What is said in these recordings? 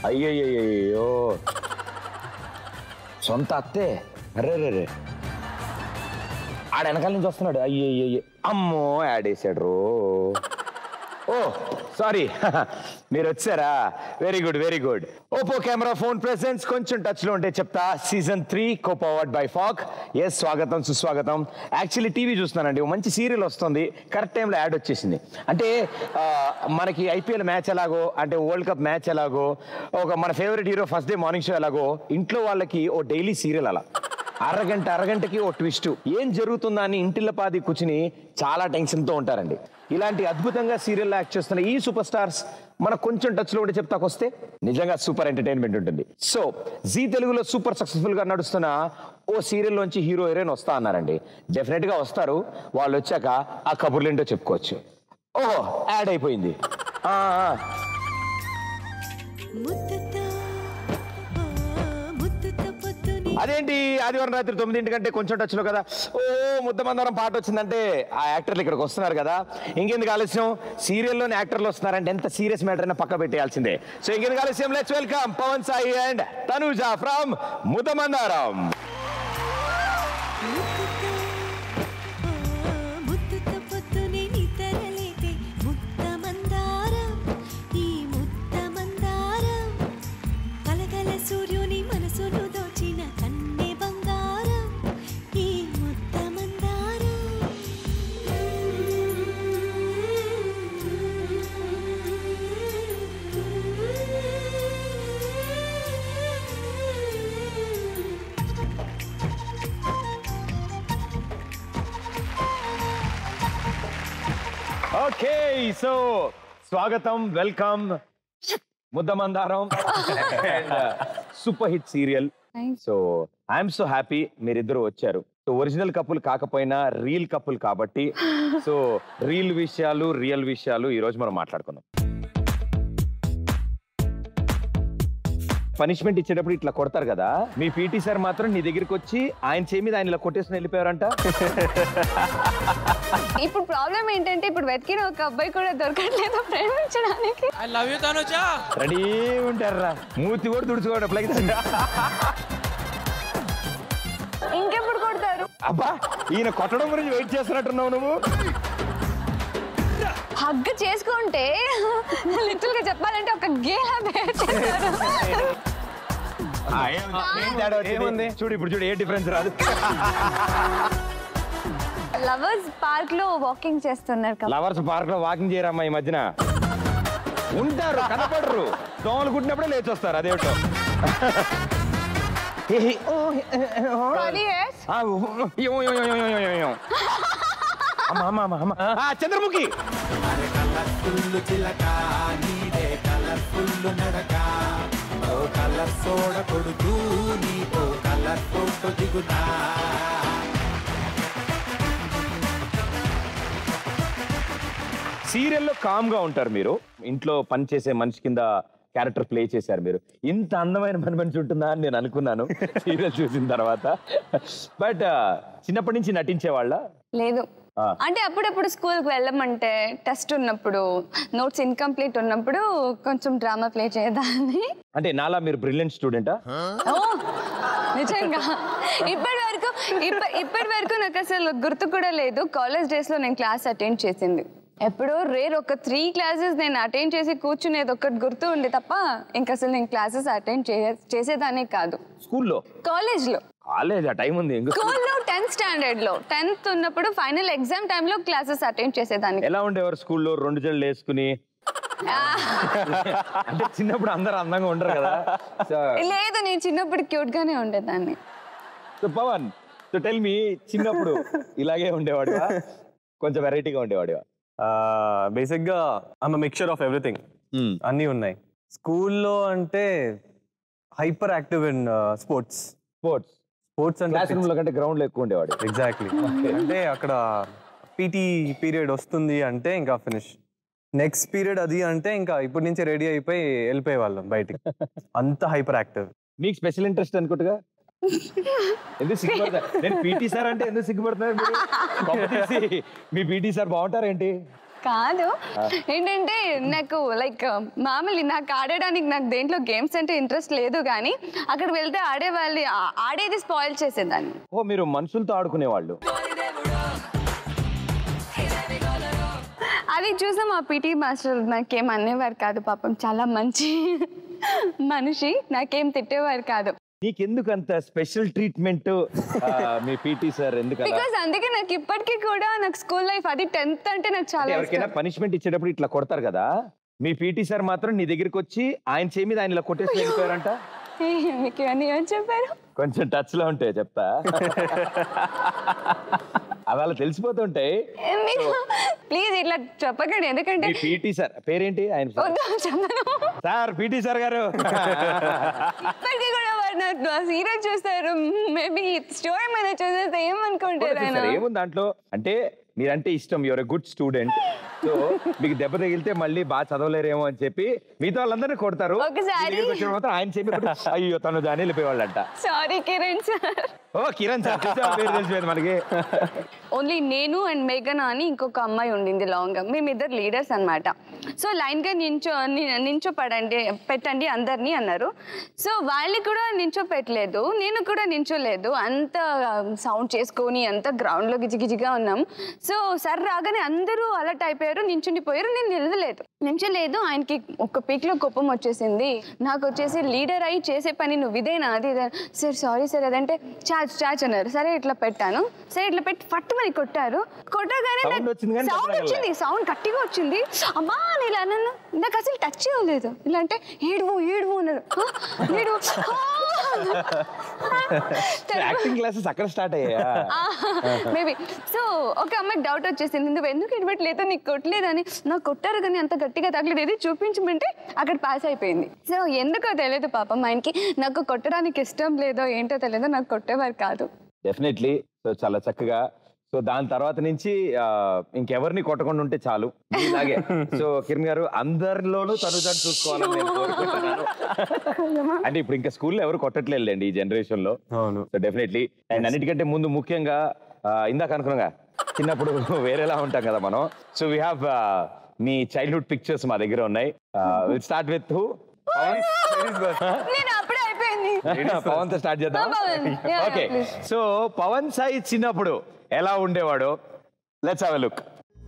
అయ్యయ్యో సొంత అత్తే అరే రే రే ఆడ వెనకాల నుంచి వస్తున్నాడు అయ్యయ్యో అమ్మో యాడ్ వేసాడు రో ఓ సారీ మీరు వచ్చారా very good very good Oppo camera phone presence కొంచెం టచ్ లో ఉంటే చెప్తా సీజన్ త్రీ కోపవర్డ్ బై ఫాక్ ఎస్ స్వాగతం సుస్వాగతం యాక్చువల్లీ టీవీ చూస్తున్నానండి ఓ మంచి సీరియల్ వస్తుంది కరెక్ట్ టైంలో యాడ్ వచ్చేసింది అంటే ఆ, మనకి ఐపీఎల్ మ్యాచ్ ఎలాగో అంటే వరల్డ్ కప్ మ్యాచ్ ఎలాగో ఒక మన favourite hero first day morning show ఎలాగో ఇంట్లో వాళ్ళకి ఓ డైలీ సీరియల్ అలా అరగంట అరగంటకి ఓ ట్విస్ట్ ఏం జరుగుతుందా అని ఇంటిల్లపాది కూర్చుని చాలా టెన్షన్తో ఉంటారండి ఇలాంటి అద్భుతంగా సీరియల్ యాక్ట్ చేస్తున్న ఈ సూపర్ స్టార్స్ మన కొంచెం టచ్లో ఉండి చెప్తాకొస్తే నిజంగా సూపర్ ఎంటర్టైన్మెంట్ ఉంటుంది సో జీ తెలుగులో సూపర్ సక్సెస్ఫుల్ గా నడుస్తున్న ఓ సీరియల్ నుంచి హీరో హీరోయిన్ వస్తా అన్నారండి డెఫినెట్ గా వస్తారు వాళ్ళు వచ్చాక ఆ కబుర్లేంటో చెప్పుకోవచ్చు ఓహో యాడ్ అయిపోయింది ఆ, ఆ. ముద్దుతో ఆ, ముద్దుతో పొద్దుని అదేంటి ఆదివారం రాత్రి తొమ్మిదింటికంటే కొంచెం టచ్లో కదా ఓ ముద్దమందరం పాట వచ్చిందంటే ఆ యాక్టర్లు ఇక్కడికి వస్తున్నారు కదా ఇంకెందుకు ఆలస్యం సీరియల్లోని యాక్టర్లు వస్తున్నారంటే ఎంత సీరియస్ మ్యాటర్ అయినా పక్క పెట్టేయాల్సిందే సో ఇంకెందుకు ఆలస్యం let's welcome Pavan Sai and Tanuja from Muddamandaram ముద్దుతో ఆ, ముద్దుతో పొద్దుని నిద్రలేపే ముద్ద మందారం ఈ ముద్ద మందారం కలగల సూర్యుని మనసును దోచిన కన్నె బంగారం ఈ ముద్ద మందారం ఓకే సో స్వాగతం welcome Muddamandaram super hit serial so I'm so happy మీరిద్దరు వచ్చారు సో ఒరిజినల్ కపుల్ కాకపోయినా రియల్ కపుల్ కాబట్టి సో రియల్ విషయాలు రియల్ విషయాలు ఈ రోజు మనం మాట్లాడుకుందాం పనిష్మెంట్ ఇచ్చేటప్పుడు ఇట్లా కొడతారు కదా మీ పీటీ సార్ మాత్రం నీ దగ్గరికి వచ్చి ఆయన చేయి మీద ఆయన ఇలా కొట్టేసుకుని వెళ్ళిపోయారంట ఇప్పుడు ప్రాబ్లం ఏంటంటే ఇప్పుడు వెతికిన ఒక అబ్బాయి కూడా దొరకట్లేదు ప్రేమించడానికి I love you Tanuja ready ఉంటారా మూతి కూడా తుడుచుకోవడం ప్లగ్ ఇంకెప్పుడు కొడతారు అబ్బా ఈయన కొట్టడం గురించి వెయిట్ చేస్తున్నట్టున్నావు నువ్వు హగ్ చేసుకుంటే లిటిల్ గా చెప్పాలంటే ఒక గేలా చేస్తారు ఏం తేడా వచ్చింది? చూడు ఇప్పుడు చూడు ఏ డిఫరెన్స్ రాదు లవర్స్ పార్క్ లో వాకింగ్ చేస్తున్నారు కదా లవర్స్ పార్క్ లో వాకింగ్ చేయరమ్మా ఈ మధ్యన ఉంటారు కనపడరు దోమలు కుట్టినప్పుడే లేచి వస్తారు అదేమిటో Sorry, yes. ఆ, ఊ, యో, yo, yo, yo, yo, yo, యో. అమ్మ, అమ్మ, అమ్మ, అమ్మ. ఆ, చంద్రముఖి కలర్ఫుల్ చిలక నీడే కలర్ఫుల్ నడక ఓ కలర్ సోడ కొడుతూ నీతో కలర్ ఫోటో దిగుతా సీరియల్లో కామ్ గా ఉంటారు మీరు ఇంట్లో పని చేసే మనిషి కింద క్యారెక్టర్ ప్లే చేశారు మీరు ఇంత అందమైన పని మనిషి ఉంటుందా అని నేను అనుకున్నాను సీరియల్ చూసిన తర్వాత బట్ చిన్నప్పటి నుంచి నటించే వాళ్ళ లేదు ఆ. అంటే అప్పుడప్పుడు స్కూల్కి వెళ్ళమంటే టెస్ట్ ఉన్నప్పుడు నోట్స్ ఇన్కంప్లీట్ ఉన్నప్పుడు కొంచెం డ్రామా ప్లే చేయదాన్ని అంటే నాలా మీరు బ్రిలియంట్ స్టూడెంటా ఓ నిజంగా ఇప్పటి వరకు ఇప్ప- ఇప్పటి వరకు నాకు అసలు గుర్తు కూడా లేదు కాలేజ్ డేస్ లో నేను క్లాస్ అటెండ్ చేసింది ఎప్పుడో రేర్ ఒక త్రీ క్లాసెస్ నేను అటెండ్ చేసి కూర్చునేది ఒకటి గుర్తు ఉంది తప్ప ఇంకా అసలు నేను క్లాసెస్ అటెండ్ చేసేదానే కాదు స్కూల్లో కాలేజ్ లో కాలేజ్ ఆ టైం ఉంది ఇంకా స్కూల్లో టెన్త్ స్టాండర్డ్ లో టెన్త్ ఉన్నప్పుడు ఫైనల్ ఎగ్జామ్ టైంలో క్లాసెస్ అటెండ్ చేసేదాన్ని ఎలా ఉండేవారు స్కూల్లో రెండు జళ్ళు వేసుకుని అంటే చిన్నప్పుడు అందరు అందంగా ఉండరు కదా సో లేదు నేను చిన్నప్పుడు క్యూట్ గానే ఉండేదాన్ని so Pavan so tell me చిన్నప్పుడు ఇలాగే ఉండేవాడు కొంచెం వెరైటీగా ఉండేవాడు బేసిక్ గా ఐమ్ మిక్చర్ ఆఫ్ ఎవ్రీథింగ్ అన్నీ ఉన్నాయి స్కూల్లో అంటే hyper active in sports sports sports class అంటే రూమ్ లో కంటే గ్రౌండ్ లో ఎక్కువ ఉండేవాడు ఎగ్జాక్ట్లీ అంటే అక్కడ పీటీ పీరియడ్ వస్తుంది అంటే ఇంకా ఫినిష్ నెక్స్ట్ పీరియడ్ అది అంటే ఇంకా ఇప్పటి నుంచి రెడీ అయిపోయి వెళ్ళిపోయే వాళ్ళం బయటికి అంత హైపర్ యాక్టివ్ మీకు స్పెషల్ ఇంట్రెస్ట్ అనుకుంటుగా ఎందుకు సిగ్గుపడతారు నేను పీటీ సార్ అంటే ఎందుకు సిగ్గుపడుతున్నారు మీరు కొంప తీసి మీ పీటీ సార్ బాగుంటారేంటి కాదు ఏంటంటే నాకు లైక్ మామూలు నాకు ఆడడానికి నాకు దేంట్లో గేమ్స్ అంటే ఇంట్రెస్ట్ లేదు కానీ అక్కడ వెళ్తే ఆడేవాళ్ళు ఆ- ఆడేది స్పాయిల్ చేసేదాన్ని ఓ మీరు మనుషులతో ఆడుకునేవాళ్ళు అది చూసి మా పీటీ మాస్టర్ నాకేం అనేవారు కాదు పాపం చాలా మంచి మనిషి నాకేం తిట్టేవారు కాదు నీకెందుకు అంత స్పెషల్ ట్రీట్మెంట్ మీ పీటీ సార్ ఎందుకు అలా? బికాస్ అందుకే నాకు ఇప్పటికీ కూడా నాకు స్కూల్ లైఫ్ అది టెన్త్ అంటే నాకు అంటే చాలా ఎవరికైనా ఇష్టం పనిష్మెంట్ ఇచ్చేటప్పుడు ఇట్లా కొడతారు కదా మీ పీటీ సార్ మాత్రం నీ దగ్గరికి వచ్చి ఆయన చేయి మీద ఆయన ఇలా కొట్టేసి వెళ్ళిపోయారంట మీకు ఇవన్నీ ఏమని చెప్పారు కొంచెం టచ్ లో ఉంటాయి చెప్తా అవి అలా తెలిసిపోతుంటాయి ప్లీజ్ ఇట్లా చెప్పకండి ఎందుకంటే మీ పీటీ సార్ పేరేంటి ఆయన సార్? వద్దు చెప్పను సార్ పీటీ సార్ గారు ఇప్పటికీ కూడా వారు నాకు సీరియల్ చూస్తారు మేబీ స్టోరీ మీద చూసేస్తే ఏమనుకుంటారు ఆయన సార్ ఏముంది దాంట్లో అంటే మీరంటే ఇష్టం your a good student so మీకు దెబ్బ తగిలితే మళ్ళీ బాగా చదవలేరేమో అని చెప్పి మిగతా వాళ్ళందరినీ కొడతారు ఒకసారి- మీ దగ్గరికి వచ్చిన మాత్రం ఆయన చెప్పి కొట్టి, అయ్యో తను దాని వెళ్ళిపోయేవాళ్ళంట sorry Kiran sir oh Kiran sir చూసావా? పేరు తెలిసిపోయింది మనకి ఓన్లీ నేను అండ్ మేఘన అని ఇంకొక అమ్మాయి ఉండింది లాంగ్ మేమిద్దరు లీడర్స్ అన్నమాట సో లైన్గా నించో ని- నించో పడండి పెట్టండి అందరినీ అన్నారు సో వాళ్ళు కూడా నించో పెట్టలేదు నేను కూడా నించోలేదు అంత సౌండ్ చేసుకొని అంత గ్రౌండ్లో గిజిగిజిగా ఉన్నాం సో సార్ రాగానే అందరూ అలర్ట్ అయిపోయారు నించుండిపోయారు నేను నిలవలేదు నించలేదు ఆయనకి ఒక పీక్లో కోపం వచ్చేసింది నాకు వచ్చేసి లీడర్ అయి చేసే పని నువ్వు ఇదేనా అది ఇదే సార్ సారీ సార్ అదంటే చాచ్ చాచ్ అన్నారు సరే ఇట్లా పెట్టాను సరే ఇట్లా పెట్టి ఫట్టు మరి కొట్టారు కొట్టగానే Sound వచ్చింది కానీ సౌండ్ కొట్టగలరా? వచ్చింది సౌండ్ గట్టిగా వచ్చింది అమ్మా అని ఇలా అన్నాను నాకు అసలు టచ్ అవ్వలేదు ఇలా అంటే ఏడువు ఏడువు అన్నారు "హ? ఏడువు యాక్టింగ్ క్లాసెస్ అక్కడ స్టార్ట్ అయ్యా మేబీ సో ఒక అమ్మాయికి డౌట్ వచ్చేసింది నువ్వు ఎందుకు ఇడబెట్టలేదు నీకు కొట్టలేదని నాకు కొట్టారు కానీ అంత గట్టిగా తగలేదు ఏది చూపించమంటే అక్కడ పాస్ అయిపోయింది సో ఎందుకో తెలియదు పాపం ఆయనకి నాకు కొట్టడానికి ఇష్టం లేదో ఏంటో తెలియదు నాకు కొట్టేవారు కాదు డెఫినెట్లీ సో చాలా చక్కగా సో దాని తర్వాత నుంచి ఆ, ఇంకెవరిని కొట్టకుండా ఉంటే చాలు ఇలాగే సో కిరణ్ గారు అందరిలోనూ తను తను చూసుకోవాలని నేను కోరుకుంటున్నాను అంటే ఇప్పుడు ఇంకా స్కూల్లో ఎవరు కొట్టట్లేదులేండి ఈ జనరేషన్ లో అవును సో డెఫినెట్లీ అండ్ అన్నిటికంటే ముందు ముఖ్యంగా ఆ, ఇందాక అనుకున్నాగా చిన్నప్పుడు వేరేలా ఉంటాం కదా మనం సో వీ హ్యావ్ మీ చైల్డ్హుడ్ పిక్చర్స్ మా దగ్గర ఉన్నాయి విల్ స్టార్ట్ విత్ నేను అప్పుడే అయిపోయింది పవన్ తో స్టార్ట్ చేద్దాం ఆ, పవన్. Yeah, okay yeah, please. So Pavan Sai చిన్నప్పుడు ఎలా ఉండేవాడు let's have look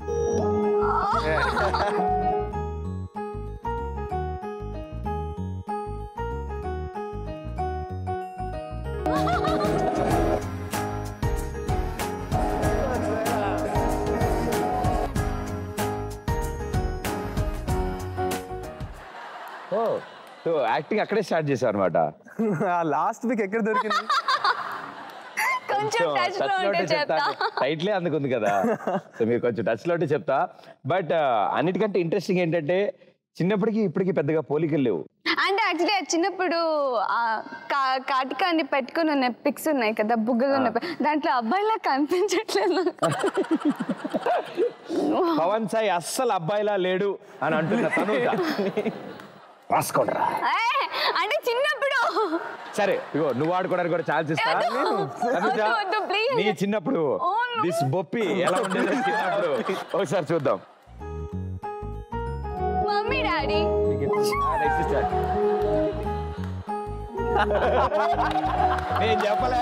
oh so acting అక్కడే స్టార్ట్ చేశారు అనమాట లాస్ట్ వీక్ ఎక్కడ దొరికింది కొంచెం టచ్ లో ఉంటే చెప్తా టైట్లే అందుకుంది కదా సో మీరు కొంచెం టచ్ లోటే చెప్తా బట్ అన్నిటికంటే ఇంట్రెస్టింగ్ ఏంటంటే చిన్నప్పటికి ఇప్పటికి పెద్దగా పోలికలు లేవు అంటే యాక్చువల్లీ చిన్నప్పుడు ఆ కా- కాటికాన్ని పెట్టుకుని ఉన్న పిక్స్ ఉన్నాయి కదా బుగ్గలు ఉన్న pic- దాంట్లో అబ్బాయిలా కనిపించట్లేదు నాకు. పవన్ సాయి అస్సలు అబ్బాయిలా లేడు అని అంటున్న తనుజ రాసుకోండిరా ఏయ్, అంటే చిన్నప్పుడు సరే ఇగో నువ్వు ఆడుకోవడానికి కూడా ఛాన్స్ ఇస్తా వద్దు. తనుజ వద్దు, వద్దు, please. నీ చిన్నప్పుడు Oh, no. దిస్ బొప్పి ఎలా ఉండేది చిన్నప్పుడు ఒకసారి చూద్దాం మమ్మీ డాడీ నెక్స్ట్ స్టార్ట్ నేను చెప్పలే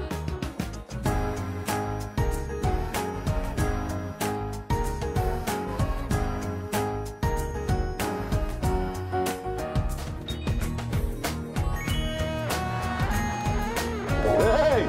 ఏయ్!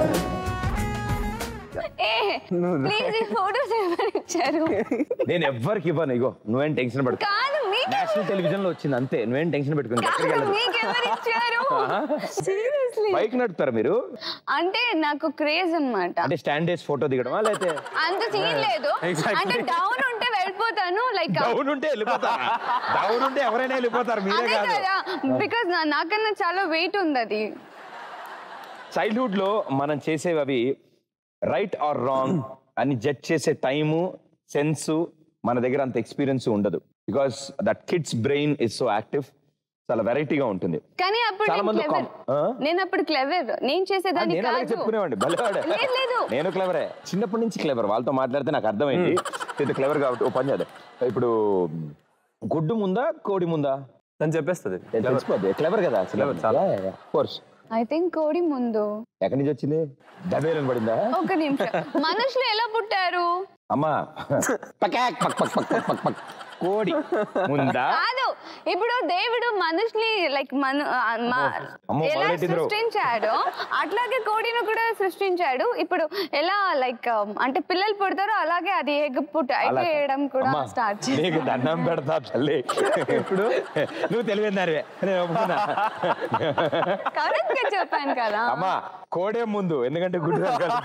ఏ ప్లీజ్ ఈ ఫోటోస్ ఎవరు ఇచ్చారు నేను ఎవ్వరికి ఇవ్వను ఇగో నువ్వేం టెన్షన్ పడుకో కాదు మీకు నేషనల్ టెలివిజన్ లో వచ్చింది అంతే నువ్వేం టెన్షన్ పెట్టుకుని ఎక్కడికి కాదు వెళ్ళదు మీకు ఎవరు ఇచ్చారు సీరియస్లీ బైక్ నడుపుతారా మీరు అంటే నాకు క్రేజ్ అన్నమాట అంటే స్టాండ్ వేసి ఫోటో దిగడమా లేకపోతే అంత సీన్ లేదు Exactly. అంటే డౌన్ ఉంటే వెళ్ళిపోతాను లైక్ డౌన్ ఉంటే వెళ్ళిపోతారా డౌన్ ఉంటే ఎవరైనా వెళ్ళిపోతారు మీరే అదే కాదు కదా బికాస్ నాకన్నా చాలా వెయిట్ ఉంది అది చైల్డ్హుడ్ లో మనం చేసేవి అవి రైట్ ఆర్ రాంగ్ అని జడ్జ్ చేసే టైము సెన్స్ మన దగ్గర అంత ఎక్స్పీరియన్స్ ఉండదు because that kids brain is so active చాలా వెరైటీగా ఉంటుంది కానీ అప్పుడు చాలా నేను మంది క్లెవర్ కామ్- ఆ? నేను అప్పుడు క్లెవర్ నేను ఆ, చేసేదాన్ని నేను అలాగే కాదు చెప్పుకునేవాడిని భలేవాడే లేదు లేదు నేను క్లెవరే చిన్నప్పటి నుంచి క్లెవర్ వాళ్ళతో మాట్లాడితే నాకు అర్థమైంది ఇది క్లెవర్ కాబట్టి ఓ పని చేద్దాం ఇప్పుడు గుడ్డు ముందా కోడి ముందా తను చెప్పేస్తుంది తెలిసిపోద్ది క్లెవర్ కదా Clever, చాలా. కోర్స్ ఐ థింక్ కోడి ముందు ఎక్కడి నుంచి వచ్చింది డబ్బేలని పడిందా ఒక నిమిషం మనుషులు ఎలా పుట్టారు అమ్మా పకాక్ పక్ పక్ పక్ పక్ పక్ పక్. కోడి ముందా కాదు ఇప్పుడు దేవుడు మనుషుని లైక్ మను ఆ, మా- అమ్మో, ఎలా మొదలెట్టిండ్రు. సృష్టించాడు అట్లాగే కోడిని కూడా సృష్టించాడు ఇప్పుడు ఎలా లైక్ అంటే పిల్లలు పుడతారో అలాగే అది ఎగ్ పుట్ట ఎగ్ అలా. వేయడం కూడా అమ్మా, స్టార్ట్ నీకు దండం పెడతా తల్లి ఇప్పుడు నువ్వు తెలివిందారివే నేను ఒప్పుకున్నా కరెక్ట్ గా చెప్పాను కదా అమ్మా కోడే ముందు ఎందుకంటే గుడ్డు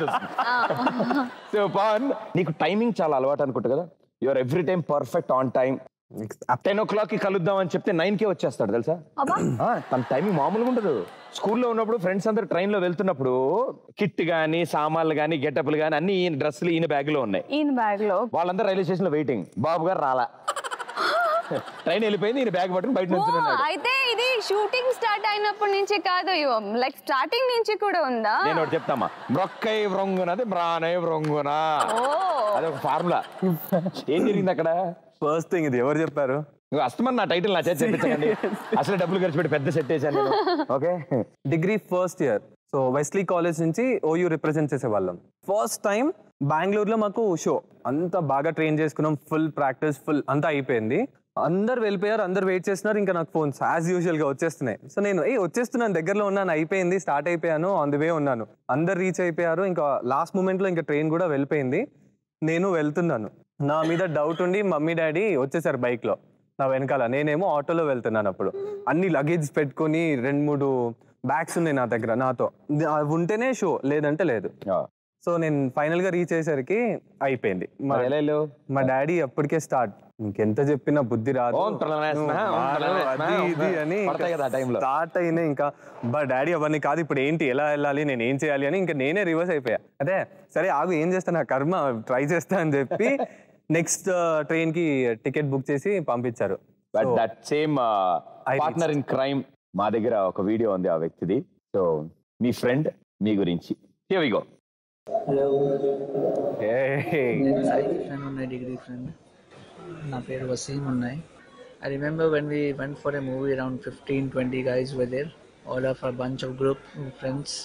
సో పవన్ నీకు టైమింగ్ చాలా అలవాటు అనుకుంటా కదా your every time perfect on time ten o'clock కి కలుద్దాం అని చెప్తే నైన్ కే వచ్చేస్తాడు తెలుసా అబ్బా ఆ, తన టైమింగ్ మామూలుగా ఉండదు స్కూల్లో ఉన్నప్పుడు ఫ్రెండ్స్ అందరు ట్రైన్ లో వెళ్తున్నప్పుడు కిట్ గానీ సామాన్లు గానీ గెటప్లు గానీ అన్ని ఈయన డ్రెస్సులు ఈయన బ్యాగ్ లో ఉన్నాయి ఈయన బ్యాగ్ లో వాళ్ళందరూ రైల్వే స్టేషన్ లో వెయిటింగ్ బాబు గారు రాలా ట్రైన్ వెళ్ళిపోయింది ఈయన బ్యాగ్ పట్టుకుని బయట ఓ, నుంచి అయితే ఇది షూటింగ్ స్టార్ట్ అయినప్పటి నుంచి కాదు లైక్ స్టార్టింగ్ నుంచి కూడా ఉందా నేను ఒకటి చెప్తామా మ్రొక్కై వ్రొంగునది మ్రానై వ్రొంగునా ఓ అది ఒక ఫార్ములా ఏం జరిగింది అక్కడ ఫస్ట్ థింగ్ ఇది ఎవరు చెప్పారు నువ్వు అస్తమని నా టైటిల్ నా చేతి చెప్పించకండి అసలు డబ్బులు ఖర్చు పెట్టి పెద్ద సెట్ వేసాను నేను okay degree first year so Wesley college నుంచి ఓయూ రిప్రజెంట్ చేసేవాళ్ళం ఫస్ట్ టైం బెంగళూరులో మాకు షో అంతా బాగా ట్రైన్ చేసుకున్నాం ఫుల్ ప్రాక్టీస్ ఫుల్ అంతా అయిపోయింది అందరు వెళ్ళిపోయారు అందరు వెయిట్ చేస్తున్నారు ఇంకా నాకు ఫోన్స్ యాజ్ యూజువల్ గా వచ్చేస్తున్నాయి సో నేను ఏ వచ్చేస్తున్నాను దగ్గరలో ఉన్నాను అయిపోయింది స్టార్ట్ అయిపోయాను ఆన్ ది వే ఉన్నాను అందరు రీచ్ అయిపోయారు ఇంకా లాస్ట్ మూమెంట్ లో ఇంకా ట్రైన్ కూడా వెళ్ళిపోయింది నేను వెళ్తున్నాను నా మీద డౌట్ ఉండి మమ్మీ డాడీ వచ్చేసారు బైక్ లో నా వెనకాల నేనేమో ఆటోలో వెళ్తున్నాను అప్పుడు అన్ని లగేజ్ పెట్టుకొని రెండు మూడు బ్యాగ్స్ ఉన్నాయి నా దగ్గర నాతో అవి ఉంటేనే షో లేదంటే లేదు సో నేను ఫైనల్ గా రీచ్ అయ్యేసరికి అయిపోయింది మా మరి ఎలా వెళ్ళావు? మా డాడీ అప్పటికే స్టార్ట్ ఇంకెంత చెప్పినా బుద్ధి రాదు ఓం ప్రణామస్మః, నువ్వు ఓం మారు, ప్రణామస్మః, అది ఓం ఇది అని పడతాయి కదా ఆ time లో. స్టార్ట్ అయినాయి ఇంకా బా డాడీ అవన్నీ కాదు ఇప్పుడు ఏంటి ఎలా వెళ్ళాలి నేను ఏం చేయాలి అని ఇంకా నేనే రివర్స్ అయిపోయా అదే సరే ఆగు ఏం చేస్తా నా కర్మ ట్రై చేస్తా అని చెప్పి నెక్స్ట్ ట్రైన్ కి టికెట్ బుక్ చేసి పంపించారు but So, that same I partner in crime మా దగ్గర ఒక వీడియో ఉంది ఆ వ్యక్తిది సో మీ ఫ్రెండ్ మీ గురించి హియర్ వి గో hey. నేను సాయి ఫ్రెండ్ ఉన్నాయి డిగ్రీ ఫ్రెండ్ నా పేరు వసీం ఉన్నాయి I remember when we went for a movie around fifteen twenty guys whether all of a bunch of group friends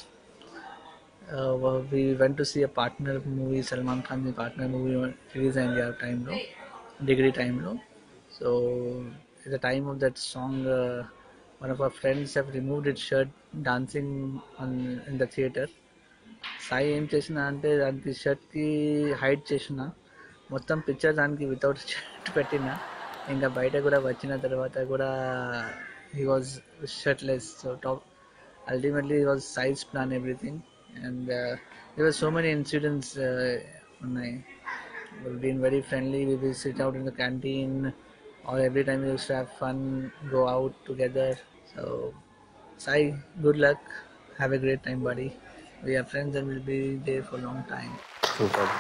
we went to see a partner movie Salman Khan the partner movie release అయింది ఆ టైంలో degree టైంలో so the time of that song one of our friends have removed it shirt dancing in the theatre Sai ఏం చేసిన అంటే దానికి షర్ట్కి hide చేసిన మొత్తం పిక్చర్ దానికి వితౌట్ షర్ట్ పెట్టిన ఇంకా బయట కూడా వచ్చిన తర్వాత కూడా he was shirtless so top ultimately was size plan everything and they was so many incidents ఉన్నాయి been very friendly we will sit out in the canteen or every time use to have fun go out together so Sai, good luck. Have a great time, buddy. We are friends and we'll be there for a long time. Super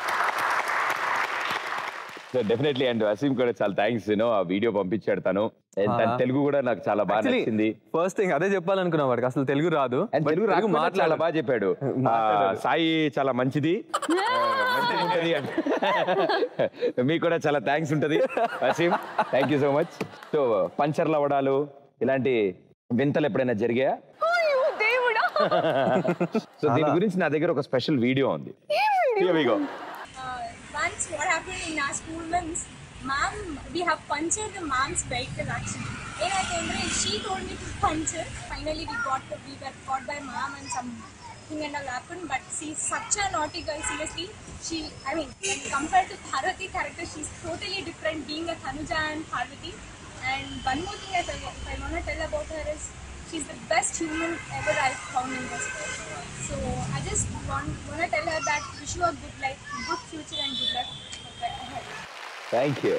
so definitely and Wasim కూడా చాలా thanks you know ఆ video పంపించాడు తను And తన Ah. Telugu కూడా నాకు చాలా బాగా నచ్చింది ఫస్ట్ థింగ్ అదే చెప్పాలనుకున్నా వాడికి అసలు తెలుగు రాదు And But తెలుగు రాకపోయినా చాలా మాట్లాడాలి. బాగా చెప్పాడు ఆ, మాట్లాడాడు. సాయి చాలా మంచిది ఆ, మంచిగా ఉంటది అని. మీకు కూడా చాలా థ్యాంక్స్ ఉంటది Wasim thank you so much so పంచర్లు అవ్వడాలు ఇలాంటి వింతలు ఎప్పుడైనా జరిగాయా అయ్యో, దేవుడా సో దీని గురించి నా దగ్గర ఒక స్పెషల్ వీడియో ఉంది Here we go. uh, once what happened in our school means mom we have punctured the mom's vehicle actually and I told her she told me to puncture finally we got the, we were caught by mom and some thing and all happened but she's such a naughty girl seriously she I mean when compared to Parvati character she's totally different being a Tanuja and Parvati and one more thing if I, if I want to tell about her is she's the best human ever I've found in this world. So I just want want to tell her that wish you a good life, good future, and good luck ahead. Thank you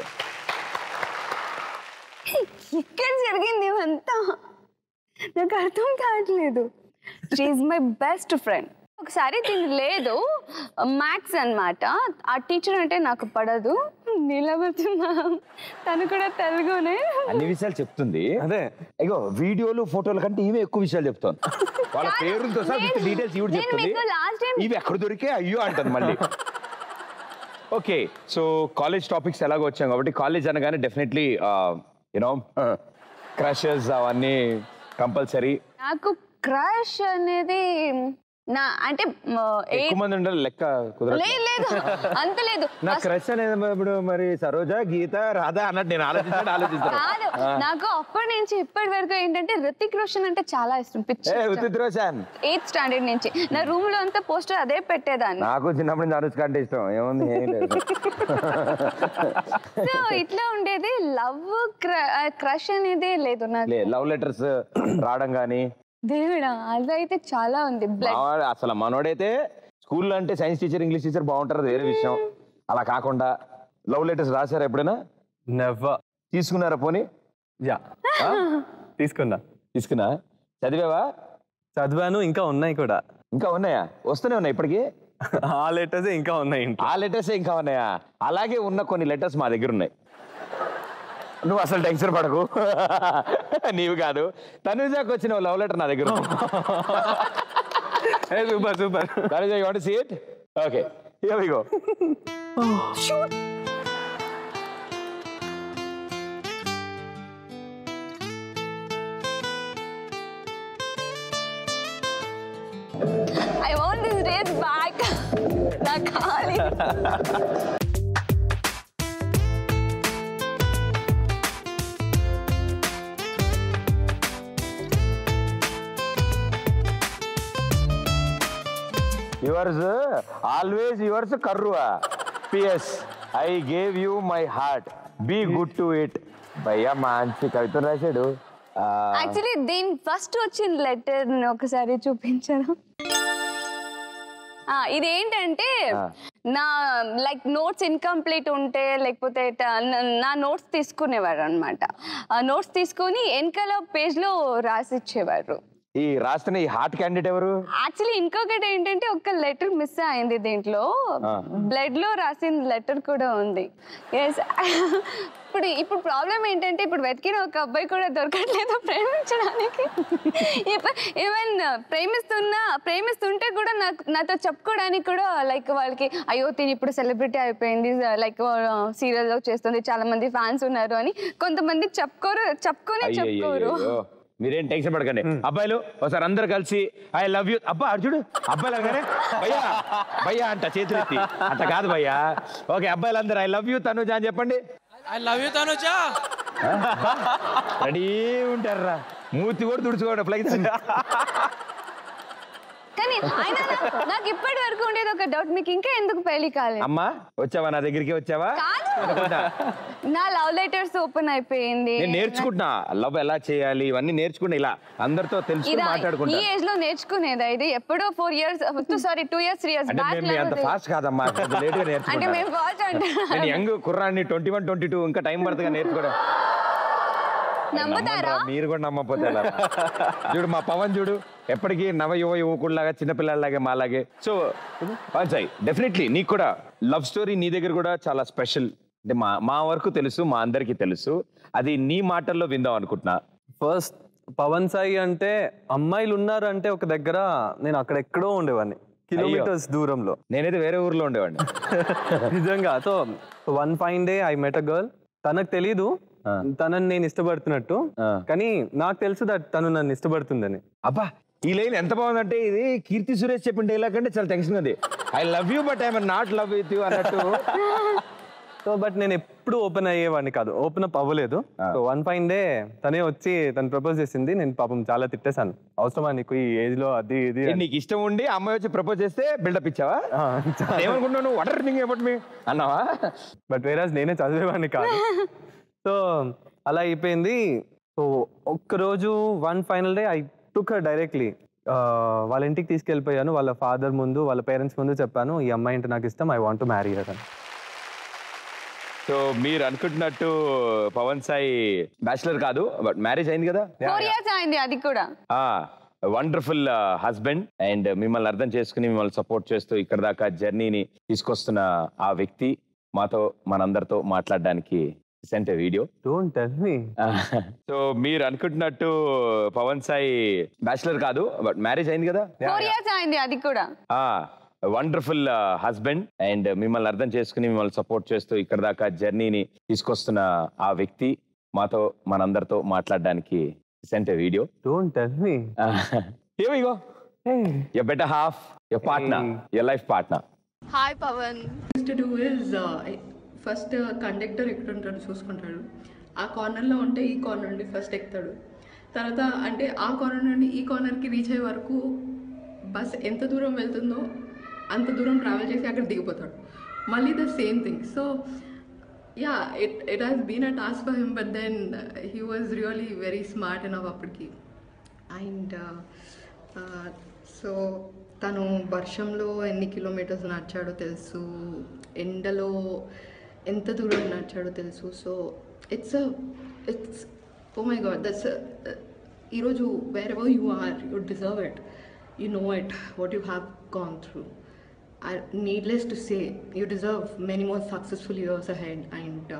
ఇక్కడ జరిగింది ఇవంతా నాకు అర్థం కావట్లేదు she my best friend ఒకసారి దీని లేదు maths అన్నమాట ఆ టీచర్ అంటే నాకు పడదు నిలబడుతున్నాం తను కూడా తెలుగునే అన్ని విషయాలు చెప్తుంది అదే ఇగో వీడియోలు ఫోటోల కంటే ఈమె ఎక్కువ విషయాలు చెప్తాను వాళ్ళ కాదు, పేరుతో సహా విత్ నేను- డీటెయిల్స్ ఇవి నేను చెప్తుంది మీకు last time- ఇవి ఎక్కడ దొరికే అయ్యో అంటుంది మళ్ళీ ఓకే సో కాలేజ్ టాపిక్స్ ఎలాగో వచ్చాం కాబట్టి కాలేజ్ అనగానే డెఫినెట్లీ యూనో క్రషెస్ అవన్నీ కంపల్సరీ నాకు క్రష్ అనేది నా అంటే మ, ఏ- ఎక్కువ మంది ఉండాలి లెక్క కుదరదు లేదు లేదు అంత లేదు నా First- క్రష్ అనేది ఇప్పుడు మరి సరోజ గీత రాధా అన్నట్టు నేను ఆలోచించాడు ఆలోచిస్తాను కాదు నాకు అప్పటి నుంచి ఇప్పటి వరకు ఏంటంటే ఋతిక్ రోషన్ అంటే చాలా ఇష్టం పిచ్చి ఏ ఉత్తిత్ రోషన్ ఎయిత్ స్టాండర్డ్ నుంచి నా రూమ్ లో అంతా పోస్టర్ అదే పెట్టేదాన్ని నాకు చిన్నప్పటి నుంచి అనుష్క అంటే ఇష్టం ఏముంది ఏం లేదు సో ఇట్లా ఉండేది లవ్ క్రష్ అనేది లేదు నాకు లే లవ్ లెటర్స్ రావడం కానీ దేవుడా అదైతే చాలా ఉంది బ్లడ్ మావాడు అసలు మనోడైతే స్కూల్లో అంటే సైన్స్ టీచర్ ఇంగ్లీష్ టీచర్ బాగుంటారు అది వేరే విషయం అలా కాకుండా లవ్ లెటర్స్ రాశారా ఎప్పుడైనా నెవర్ తీసుకున్నారా పోనీ యా తీసుకున్నా తీసుకున్నా చదివావా చదివాను ఇంకా ఉన్నాయి కూడా ఇంకా ఉన్నాయా వస్తూనే ఉన్నాయి ఇప్పటికి ఆ లెటర్స్ ఇంకా ఉన్నాయి ఇంట్లో ఆ లెటర్స్ ఇంకా ఉన్నాయా అలాగే ఉన్న కొన్ని లెటర్స్ మా దగ్గర ఉన్నాయి నువ్వు అసలు టెన్షన్ పడకు నీవు కాదు తనుజాకి వచ్చిన లవ్ లెటర్ నా దగ్గర ఉంది super super Tanuja you want see it okay here we go I want this days back నా ఖాళీ యువర్స్ ఆల్వేస్ యువర్స్ కర్రువా PS I gave you my heart be good to it భయ్యా మంచి కవిత రాశాడు ఆ, యాక్చువల్లీ దీని ఫస్ట్ వచ్చిన లెటర్ ఒకసారి చూపించడం ఆ, ఇది ఏంటంటే నా లైక్ నోట్స్ ఇన్కంప్లీట్ ఉంటే లేకపోతే ట- న- నా నోట్స్ తీసుకునేవారు అనమాట ఆ నోట్స్ తీసుకొని వెనకాల పేజ్లో రాసిచ్చేవారు ఈ రాస్తున్న ఈ హార్ట్ క్యాండిడేట్ ఎవరు యాక్చువల్లీ ఇంకొకటి ఏంటంటే ఒక లెటర్ మిస్ అయింది దీంట్లో బ్లడ్ లో రాసిన లెటర్ కూడా ఉంది ఎస్ ఇప్పుడు ఇప్పుడు ప్రాబ్లం ఏంటంటే ఇప్పుడు వెతికిన ఒక అబ్బాయి కూడా దొరకట్లేదు ప్రేమించడానికి ఈవెన్ ప్రేమిస్తున్నా ప్రేమిస్తుంటే కూడా నాకు నాతో చెప్పుకోవడానికి కూడా లైక్ వాళ్ళకి అయ్యో తిని ఇప్పుడు సెలబ్రిటీ అయిపోయింది లైక్ సీరియల్ లో చేస్తుంది చాలా మంది ఫ్యాన్స్ ఉన్నారు అని కొంతమంది చెప్పుకోరు చెప్పుకొని చెప్పుకోరు అయ్యో మీరేం టెన్షన్ పడకండి అబ్బాయిలు ఒకసారి అందరు కలిసి ఐ లవ్ యూ అబ్బా అర్జుడు అబ్బాయిలు అనగానే భయ్యా భయ్యా అంట చేతులు ఎత్తి అంట కాదు భయ్యా ఓకే అబ్బాయిలు అందరు ఐ లవ్ యూ తనుజ అని చెప్పండి I love you Tanuja ready ఉంటారా మూతి కూడా తుడుచుకోండి ఫ్లైట్ కానీ ఆయన నాకు- నాకు ఇప్పటి వరకు ఉండేది ఒక డౌట్ మీకు ఇంకా ఎందుకు పెళ్లి కాలేదు అమ్మా వచ్చావా నా దగ్గరికి వచ్చావా కాదు అనుకుంటా. నా లవ్ లెటర్స్ ఓపెన్ అయిపోయింది నేను నేర్చుకుంటున్నా లవ్ ఎలా చేయాలి ఇవన్నీ నేర్చుకున్నా ఇలా అందరితో తెలుసుకుని ఇదా ఈ మాట్లాడుకుంటా ఏజ్ లో నేర్చుకునేదా ఇది ఎప్పుడో four years sorry two years three years అంటే బ్యాక్ మేము మీ అంత ఫాస్ట్ కాదమ్మా లేట్ గా అంటే నేర్చుకుంటా మేము ఫాస్ట్ అంటే నేను యంగ్ కుర్రాన్ని ట్వంటీ వన్ ట్వంటీ టూ ఇంకా టైం పడుతుంది నేర్చుకోవడం నమ్ముతారా నమ్మరా? మీరు కూడా నమ్మకపోతే ఎలా? చూడు మా పవన్ చూడు ఎప్పటికీ నవ యువ యువకుడిలాగా చిన్నపిల్లలాగే మాలాగే సో సాయి డెఫినెట్లీ నీకు కూడా లవ్ స్టోరీ నీ దగ్గర కూడా చాలా స్పెషల్ అంటే మా మా వరకు తెలుసు మా అందరికీ తెలుసు అది నీ మాటల్లో విందాం అనుకుంటున్నా ఫస్ట్ పవన్ సాయి అంటే అమ్మాయిలు ఉన్నారు అంటే ఒక దగ్గర నేను అక్కడ ఎక్కడో ఉండేవాడిని కిలోమీటర్స్ దూరంలో నేనైతే వేరే ఊర్లో ఉండేవాడిని నిజంగా so one fine day I met a girl తనకు తెలీదు తనని నేను ఇష్టపడుతున్నట్టు ఆ. కానీ నాకు తెలుసు దట్ తను నన్ను ఇష్టపడుతుందని అబ్బా ఈ లైన్ ఎంత బాగుందంటే ఇది కీర్తి సురేష్ చెప్పిన డైలాగ్ అంటే చాలా టెన్షన్ ఉంది I love you but I'm not love with you అన్నట్టు సో బట్ నేను ఎప్పుడు ఓపెన్ అయ్యేవాడిని కాదు ఓపెన్ అప్ అవ్వలేదు సో వన్ ఫైన్ డే తనే వచ్చి తను ప్రపోజ్ చేసింది నేను పాపం చాలా తిట్టేశాను అవసరమా నీకు ఈ ఏజ్ లో అది ఇది ఏ, నీకు ఇష్టం ఉండి అమ్మాయి వచ్చి ప్రపోజ్ చేస్తే బిల్డప్ ఇచ్చావా ఏమనుకుంటున్నావు నువ్వు వాటర్ థింగ్ అబౌట్ మీ అన్నావా బట్ వేరే నేనే చదివేవాడిని కాదు సో అలా అయిపోయింది సో ఒక్కరోజు one final day I took directly వాళ్ళ ఇంటికి తీసుకెళ్ళిపోయాను వాళ్ళ ఫాదర్ ముందు వాళ్ళ పేరెంట్స్ ముందు చెప్పాను ఈ అమ్మాయి అంటే నాకు ఇష్టం ఐ వాంట్ టు మ్యారీ అని సో మీరు అనుకుంటున్నట్టు పవన్ సాయి బ్యాచిలర్ కాదు బట్ మ్యారేజ్ అయింది కదా ఫోర్ ఇయర్స్ అయింది అది కూడా వండర్ఫుల్ హస్బెండ్ అండ్ మిమ్మల్ని అర్థం చేసుకుని మిమ్మల్ని సపోర్ట్ చేస్తూ ఇక్కడ దాకా జర్నీని తీసుకొస్తున్న ఆ వ్యక్తి మాతో మనందరితో మాట్లాడడానికి sent video don't tell me so మీరు అనుకుంటున్నట్టు పవన్ సాయి బ్యాచిలర్ కాదు బట్ మ్యారేజ్ అయింది కదా ఫోర్ ఇయర్స్ అయింది అది కూడా వండర్ఫుల్ హస్బెండ్ అండ్ మిమ్మల్ని అర్థం చేసుకుని మిమ్మల్ని సపోర్ట్ చేస్తూ ఇక్కడ దాకా జర్నీని తీసుకొస్తున్న ఆ వ్యక్తి మాతో మనందరితో మాట్లాడడానికి sent video don't tell me ego your better half, your partner, your life partner. Hi, Pavan. To do is first conductor ఎక్కడ ఉంటాడో చూసుకుంటాడు ఆ కార్నర్లో ఉంటే ఈ కార్నర్ నుండి ఫస్ట్ ఎక్కుతాడు తర్వాత అంటే ఆ కార్నర్ నుండి ఈ కార్నర్కి రీచ్ అయ్యే వరకు బస్ ఎంత దూరం వెళ్తుందో అంత దూరం ట్రావెల్ చేసి అక్కడ దిగిపోతాడు మళ్ళీ the same thing so yeah it it has been a task for him but then he was really very smart enough అప్పటికి అండ్ సో తను వర్షంలో ఎన్ని కిలోమీటర్స్ నడిచాడో తెలుసు ఎండలో ఎంత దూరం నడిచాడో తెలుసు so it's it's oh my god that's ఈరోజు wherever you are you deserve it you know it what you have gone through needless to say you deserve many more successful years ahead and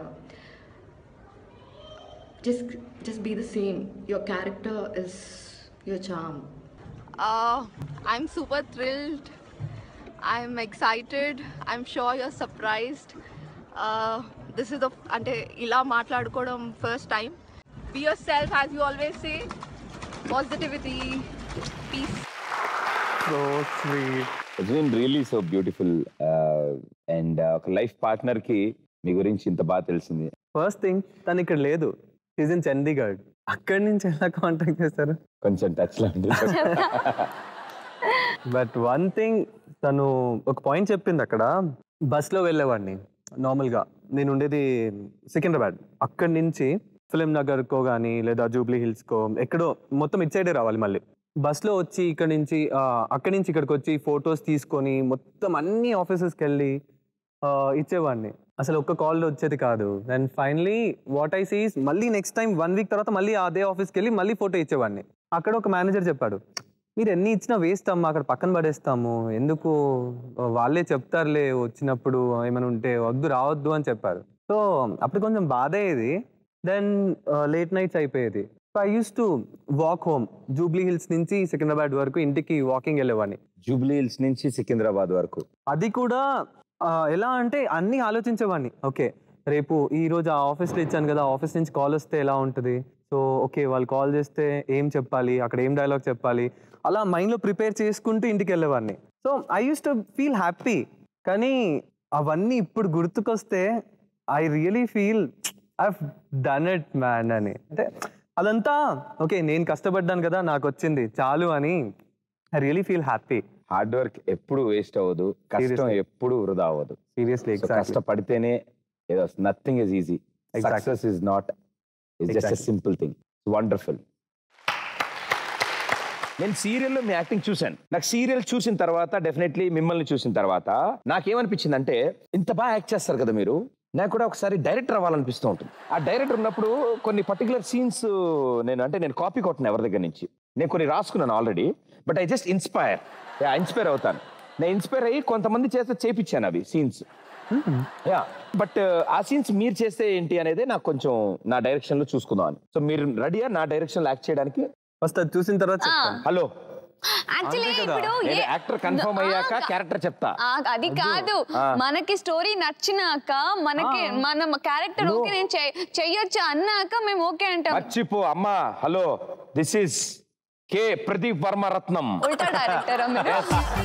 just just be the same your character is your charm Uh, I'm super thrilled. I'm excited. I'm sure you're surprised. Uh, this is the అంటే ఇలా మాట్లాడుకోవడం first time be yourself as you always say positivity peace so sweet It's been really so beautiful. Uh, and uh, ఒక life partner కి మీ గురించి ఇంత బాగా తెలిసింది ఫస్ట్ థింగ్ తను ఇక్కడ లేదు ఈజ్ ఇన్ చండీగఢ్ అక్కడి నుంచి ఎలా కాంటాక్ట్ చేస్తారు కొంచెం టచ్ లో ఉంది. బట్ వన్ థింగ్ తను ఒక పాయింట్ చెప్పింది అక్కడ బస్లో వెళ్ళేవాడిని నార్మల్గా నేను ఉండేది సికింద్రాబాద్ అక్కడి నుంచి ఫిలిం నగర్కో కానీ లేదా జూబ్లీ హిల్స్కో ఎక్కడో మొత్తం ఇటు సైడే రావాలి మళ్ళీ బస్లో వచ్చి ఇక్కడ నుంచి ఆ, అక్కడి నుంచి ఇక్కడికి వచ్చి ఫొటోస్ తీసుకొని మొత్తం అన్ని ఆఫీసెస్కి వెళ్ళి ఆ, ఇచ్చేవాడిని అసలు ఒక్క కాల్ వచ్చేది కాదు and finally what I sees మళ్ళీ నెక్స్ట్ టైం వన్ వీక్ తర్వాత మళ్ళీ అదే ఆఫీస్కి వెళ్ళి మళ్ళీ ఫోటో ఇచ్చేవాడిని అక్కడ ఒక మేనేజర్ చెప్పాడు మీరు ఎన్ని ఇచ్చినా వేస్ట్ అమ్మా అక్కడ పక్కన పడేస్తాము ఎందుకు వాళ్ళే చెప్తారులే వచ్చినప్పుడు ఏమైనా ఉంటే వద్దు రావద్దు అని చెప్పారు సో అప్పుడు కొంచెం బాధ అయ్యేది దెన్ లేట్ నైట్స్ అయిపోయేది so I use to walk home Jubilee Hills నుంచి సికింద్రాబాద్ వరకు ఇంటికి వాకింగ్ వెళ్ళేవాడిని జూబ్లీ హిల్స్ నుంచి సికింద్రాబాద్ వరకు అది కూడా ఆ, ఎలా అంటే అన్నీ ఆలోచించేవాడిని ఓకే రేపు ఈ రోజు ఆ ఆఫీస్లో ఇచ్చాను కదా ఆఫీస్ నుంచి కాల్ వస్తే ఎలా ఉంటుంది సో ఓకే వాళ్ళు కాల్ చేస్తే ఏం చెప్పాలి అక్కడ ఏం డైలాగ్ చెప్పాలి అలా మైండ్లో ప్రిపేర్ చేసుకుంటూ ఇంటికి వెళ్ళేవాడిని so I use to feel happy కానీ అవన్నీ ఇప్పుడు గుర్తుకొస్తే I really feel I done it man అని అంటే అదంతా ఓకే నేను కష్టపడ్డాను కదా నాకు వచ్చింది చాలు అని I really feel happy hard work ఎప్పుడు వేస్ట్ అవ్వదు కష్టం Seriously. ఎప్పుడు వృధా అవ్వదు సీరియస్లీ So, ఎగ్జాక్ట్లీ కష్టపడితేనే ఏదో nothing is easy Exactly. Success is not is just Exactly. Simple thing wonderful నేను సీరియల్లో మీ యాక్టింగ్ చూశాను నాకు సీరియల్ చూసిన తర్వాత డెఫినెట్లీ మిమ్మల్ని చూసిన తర్వాత నాకేమనిపించింది అంటే ఇంత బాగా యాక్ట్ చేస్తారు కదా మీరు నాకు కూడా ఒకసారి డైరెక్టర్ అవ్వాలనిపిస్తూ ఉంటుంది ఆ డైరెక్టర్ ఉన్నప్పుడు కొన్ని పర్టికులర్ సీన్స్ నేను అంటే నేను కాపీ కొట్టిన ఎవరి దగ్గర నుంచి నేను కొన్ని రాసుకున్నాను already but I just inspire inspire అవుతాను నేను ఇన్స్పైర్ అయ్యి కొంతమంది చేస్తే చేపించాను అవి సీన్స్ యా బట్ ఆ సీన్స్ మీరు చేస్తే ఏంటి అనేది నాకు కొంచెం నా డైరెక్షన్ లో చూసుకుందాం అని సో మీరు రెడీయా నా డైరెక్షన్ లో యాక్ట్ చేయడానికి ఫస్ట్ అది చూసిన తర్వాత చెప్తాను హలో యాక్చువల్లీ అంతే కదా. ఇప్పుడు నేను ఏ- యాక్టర్ కన్ఫర్మ్ అయ్యాక ఆ, క్యారెక్టర్ చెప్తా ఆ, అది కాదు ఆ. మనకి స్టోరీ నచ్చినాక మనకి మన క్యారెక్టర్ ఓకే నేను చెయ్- చెయ్యొచ్చు అన్నాక మేము ఓకే అంటాం మర్చిపో అమ్మా hello this is K Pradeep Varma Ratnam ఉల్టా డైరెక్టర్ మీరు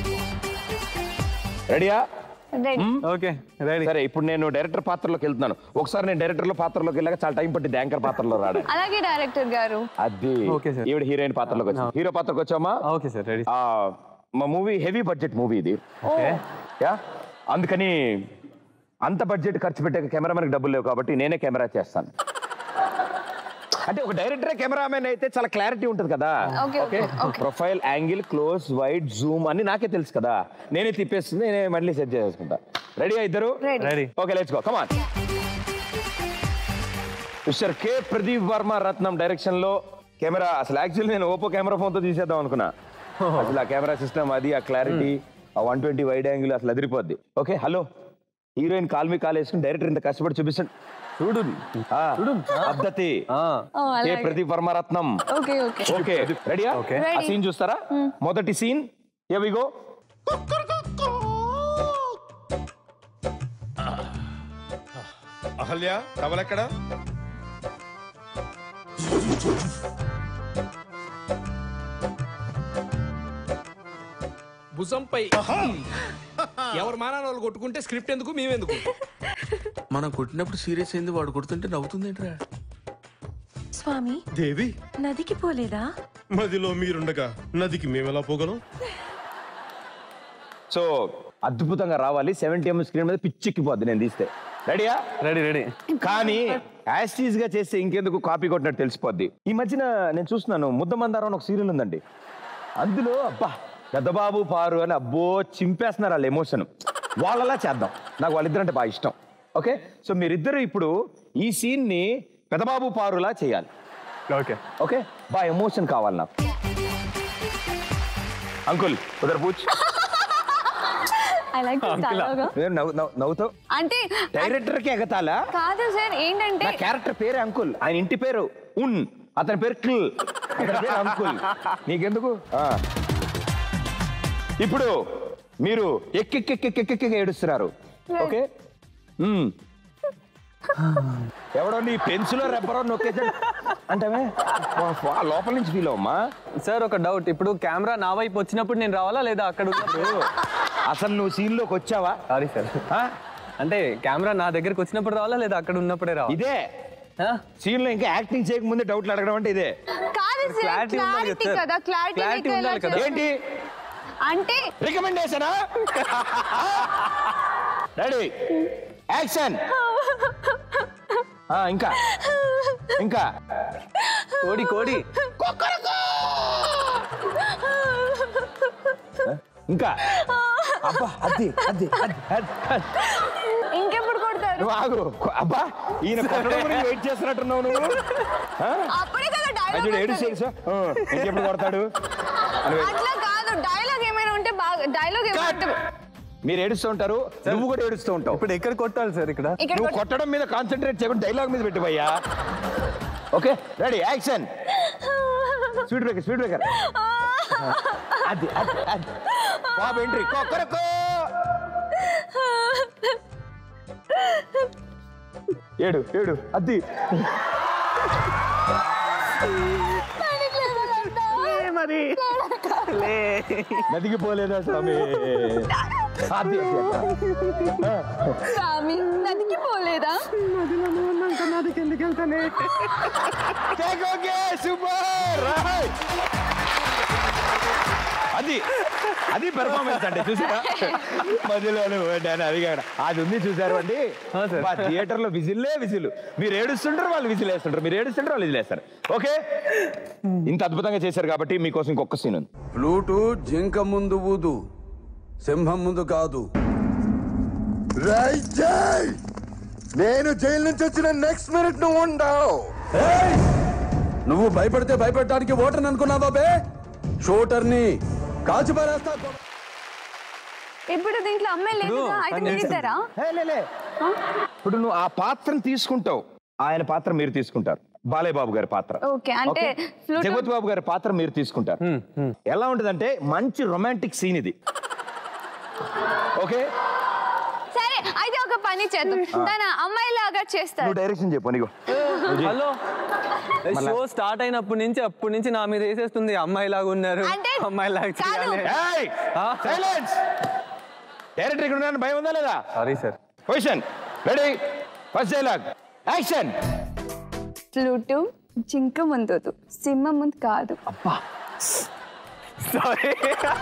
రెడీయా Ready. ఓకే రెడీ సరే ఇప్పుడు నేను డైరెక్టర్ పాత్రలోకి వెళ్తున్నాను ఒకసారి నేను డైరెక్టర్ లో పాత్రలోకి వెళ్ళాక చాలా టైం పట్టింది యాంకర్ పాత్రలో రావడానికి అలాగే డైరెక్టర్ గారు అది Okay, sir. ఈవిడ హీరోయిన్ పాత్రలోకి వచ్చి హీరో పాత్రకు వచ్చామా ఓకే సార్ రెడీ ఆ, మా మూవీ హెవీ బడ్జెట్ మూవీ ఇది ఓకే యా అందుకని అంత బడ్జెట్ ఖర్చు పెట్టే కెమెరామెన్కి డబ్బులు లేవు కాబట్టి నేనే కెమెరా చేస్తాను అంటే ఒక డైరెక్టరే కెమెరామెన్ అయితే చాలా క్లారిటీ ఉంటుంది కదా Okay, okay, okay. Profile angle close wide zoom అన్ని నాకే తెలుసు కదా నేనే తిప్పేస్తుంది నేనే మళ్ళీ సెట్ చేసుకుంటా రెడీ ఇద్దరు Ready. Ready okay let's go come on mister K Pradeep Varma Ratnam direction లో కెమెరా అసలు యాక్చువల్లీ నేను ఓపో కెమెరా ఫోన్ తో తీసేద్దాం అనుకున్నా అసలు ఆ కెమెరా సిస్టమ్ అది ఆ క్లారిటీ ఆ వన్ ట్వంటీ వైడ్ యాంగిల్ అసలు అదిరిపోద్ది okay hello heroine call me call వేసుకుని డైరెక్టర్ ఇంత కష్టపడి చూపిస్తాడు చూడు ఆ, పద్ధతి ఆ, ఓ, కే అలాగే Pradeep Varmaratnam okay okay okay రెడీయా Okay. ఆ Ready. సీన్ చూస్తారా మొదటి సీన్ ఎవిగో అహల్య టవలెక్కడ భుజంపై ఎవరు మానాన్ని వాళ్ళు కొట్టుకుంటే స్క్రిప్ట్ ఎందుకు మేమెందుకు మనం కొట్టినప్పుడు సీరియస్ అయింది వాడు కొడుతుంటే నవ్వుతుంది ఏంట్రా స్వామి దేవి నదికి పోలేదా మదిలో మీరుండగా నదికి మేమెలా పోగలం సో అద్భుతంగా రావాలి సెవెంటీ ఎంఎం స్క్రీన్ మీద పిచ్చెక్కిపోద్ది నేను తీస్తే రెడీయా రెడీ రెడీ కానీ యాస్టీజ్ గా చేస్తే ఇంకెందుకు కాపీ కొట్టినట్టు తెలిసిపోద్ది ఈ మధ్యన నేను చూస్తున్నాను ముద్దమందారం అని ఒక సీరియల్ ఉందండి అందులో అబ్బా పెద్దబాబు పారు అని అబ్బో చింపేస్తున్నారు వాళ్ళ ఎమోషన్ వాళ్ళలా చేద్దాం నాకు వాళ్ళిద్దరంటే బాగా ఇష్టం ఓకే సో మీరిద్దరు ఇప్పుడు ఈ సీన్ ని పెద్దబాబు పారులా చేయాలి ఓకే ఓకే బాగా ఎమోషన్ కావాలి నాకు అంకుల్ ఉదర్ పూచ్ ఐ లైక్ డైలాగ్ నవ్వు నవ్వు- నవ్వుతావు అంటే డైరెక్టర్ కి ఎగతాలా కాదు సార్ ఏంటంటే నా క్యారెక్టర్ పేరే అంకుల్ ఆయన ఇంటి పేరు ఉన్ అతని పేరు క్ల్ అతని పేరు అంకుల్ నీకెందుకు ఆ. ఇప్పుడు మీరు ఎక్కెక్కెక్కెక్కెక్కి ఏడుస్తున్నారు ఓకే మ్మ్. ఎవడో నీ పెన్సిల్ రబ్బరో నొక్కేసాడు అంటే లోపల నుంచి ఫీల్ అవ్వమ్మా సార్ ఒక డౌట్ ఇప్పుడు కెమెరా నా వైపు వచ్చినప్పుడు నేను రావాలా లేదా అక్కడ ఉన్నప్పుడు అసలు నువ్వు సీన్ లోకి వచ్చావా సారీ సార్ ఆ? అంటే కెమెరా నా దగ్గరికి వచ్చినప్పుడు రావాలా లేదా అక్కడ ఉన్నప్పుడే రావాలా ఇదే ఆ? సీన్ లో ఇంకా యాక్టింగ్ చేయకముందే డౌట్లు అడగడం అంటే ఇదే కాదు సార్ Clarity ఉండాలి క్లారిటీ కదా, కదా క్లారిటీ Clarity ఉండాలి కదా. ఏంటి అంటే రికమెండేషనా రెడీ యాక్షన్ ఇంకా ఇంకా కోడి కోడి ఇంకా అబ్బా అది అది అది అది, అది. ఇంకెప్పుడు కొడతారు నువ్వు ఆగు అబ్బా ఈయన కొట్టడం గురించి వెయిట్ చేస్తున్నట్టున్నావు నువ్వు ఆ? అప్పుడే కదా అది చూడు ఏడు డైలాగ్ సేల్స్ ఇంకెప్పుడు కొడతాడు అని wait. అట్లా కాదు డైలాగ్ ఏమైనా ఉంటే బాగా డైలాగ్ Cut. ఏమైనా మీరు ఏడుస్తూ ఉంటారు నువ్వు కూడా ఏడుస్తూ ఉంటావు ఇప్పుడు ఎక్కడ కొట్టాలి సార్ ఇక్కడ ఇక్కడ నువ్వు కొట్ట- కొట్టడం మీద కాన్సన్ట్రేట్ చేయకుండా డైలాగ్ మీద పెట్టు భయ్యా okay ready action speed breaker speed breaker అది అది అది బాబు ఎంట్రీ కొక్కరకో ఏడు ఏడు అది మరి నదికి పోలేదా స్వామి అది అది అట్లా. స్వామి నదికి పోలేదా Take okay, super! Right! అది అది పెర్ఫార్మెన్స్ అంటే చూసారా మధ్యలో అని అది కాదు అది ఉంది చూసారు అండి ఆ, సార్. మా థియేటర్ లో విజిల్లే విజిల్ మీరు ఏడుస్తుంటారు వాళ్ళు విజిల్ వేస్తుంటారు మీరు ఏడుస్తుంటారు వాళ్ళు విజిల్ వేస్తారు ఓకే ఇంత అద్భుతంగా చేశారు కాబట్టి మీకోసం ఇంకొక సీన్ ఉంది ఫ్లూటు జింక ముందు ఊదు సింహం ముందు కాదు నేను జైలు నుంచి వచ్చిన నెక్స్ట్ మినిట్ నువ్వు ఉండవు నువ్వు భయపడితే భయపెట్టడానికి ఓటర్ అనుకున్నావా బే షూటర్ని కాల్చి పారేస్తా ఇప్పుడు దీంట్లో అమ్మాయి లేదు ఇప్పుడు అయితే తను మీరు చేసింది. ఇద్దరా హే, లే, లే. ఇప్పుడు నువ్వు ఆ పాత్రను తీసుకుంటావు ఆయన పాత్ర మీరు తీసుకుంటారు బాలయ్య బాబు గారి పాత్ర ఓకే అంటే ఓకే? ఫ్లూట్ జగపతి బాబు గారి పాత్ర మీరు తీసుకుంటారు ఎలా ఉంటదంటే మంచి రొమాంటిక్ సీన్ ఇది ఓకే సరే అయితే ఒక పని చేద్దాం తన అమ్మాయి లాగా చేస్తారు నువ్వు డైరెక్షన్ చెప్పు నీకు హలో షో స్టార్ట్ అయినప్పటి నుంచి అప్పటి నుంచి నా మీద వేసేస్తుంది అమ్మాయి లాగా ఉన్నారు అంటే అమ్మాయి లాగా కాదు. చేయాలి ఆ? సైలెన్స్ డైరెక్టర్ ఇక్కడ ఉన్నాను భయం ఉందా లేదా sorry sir position ready first dialogue action flute జింక ముందు సింహం ముందు కాదు సారీ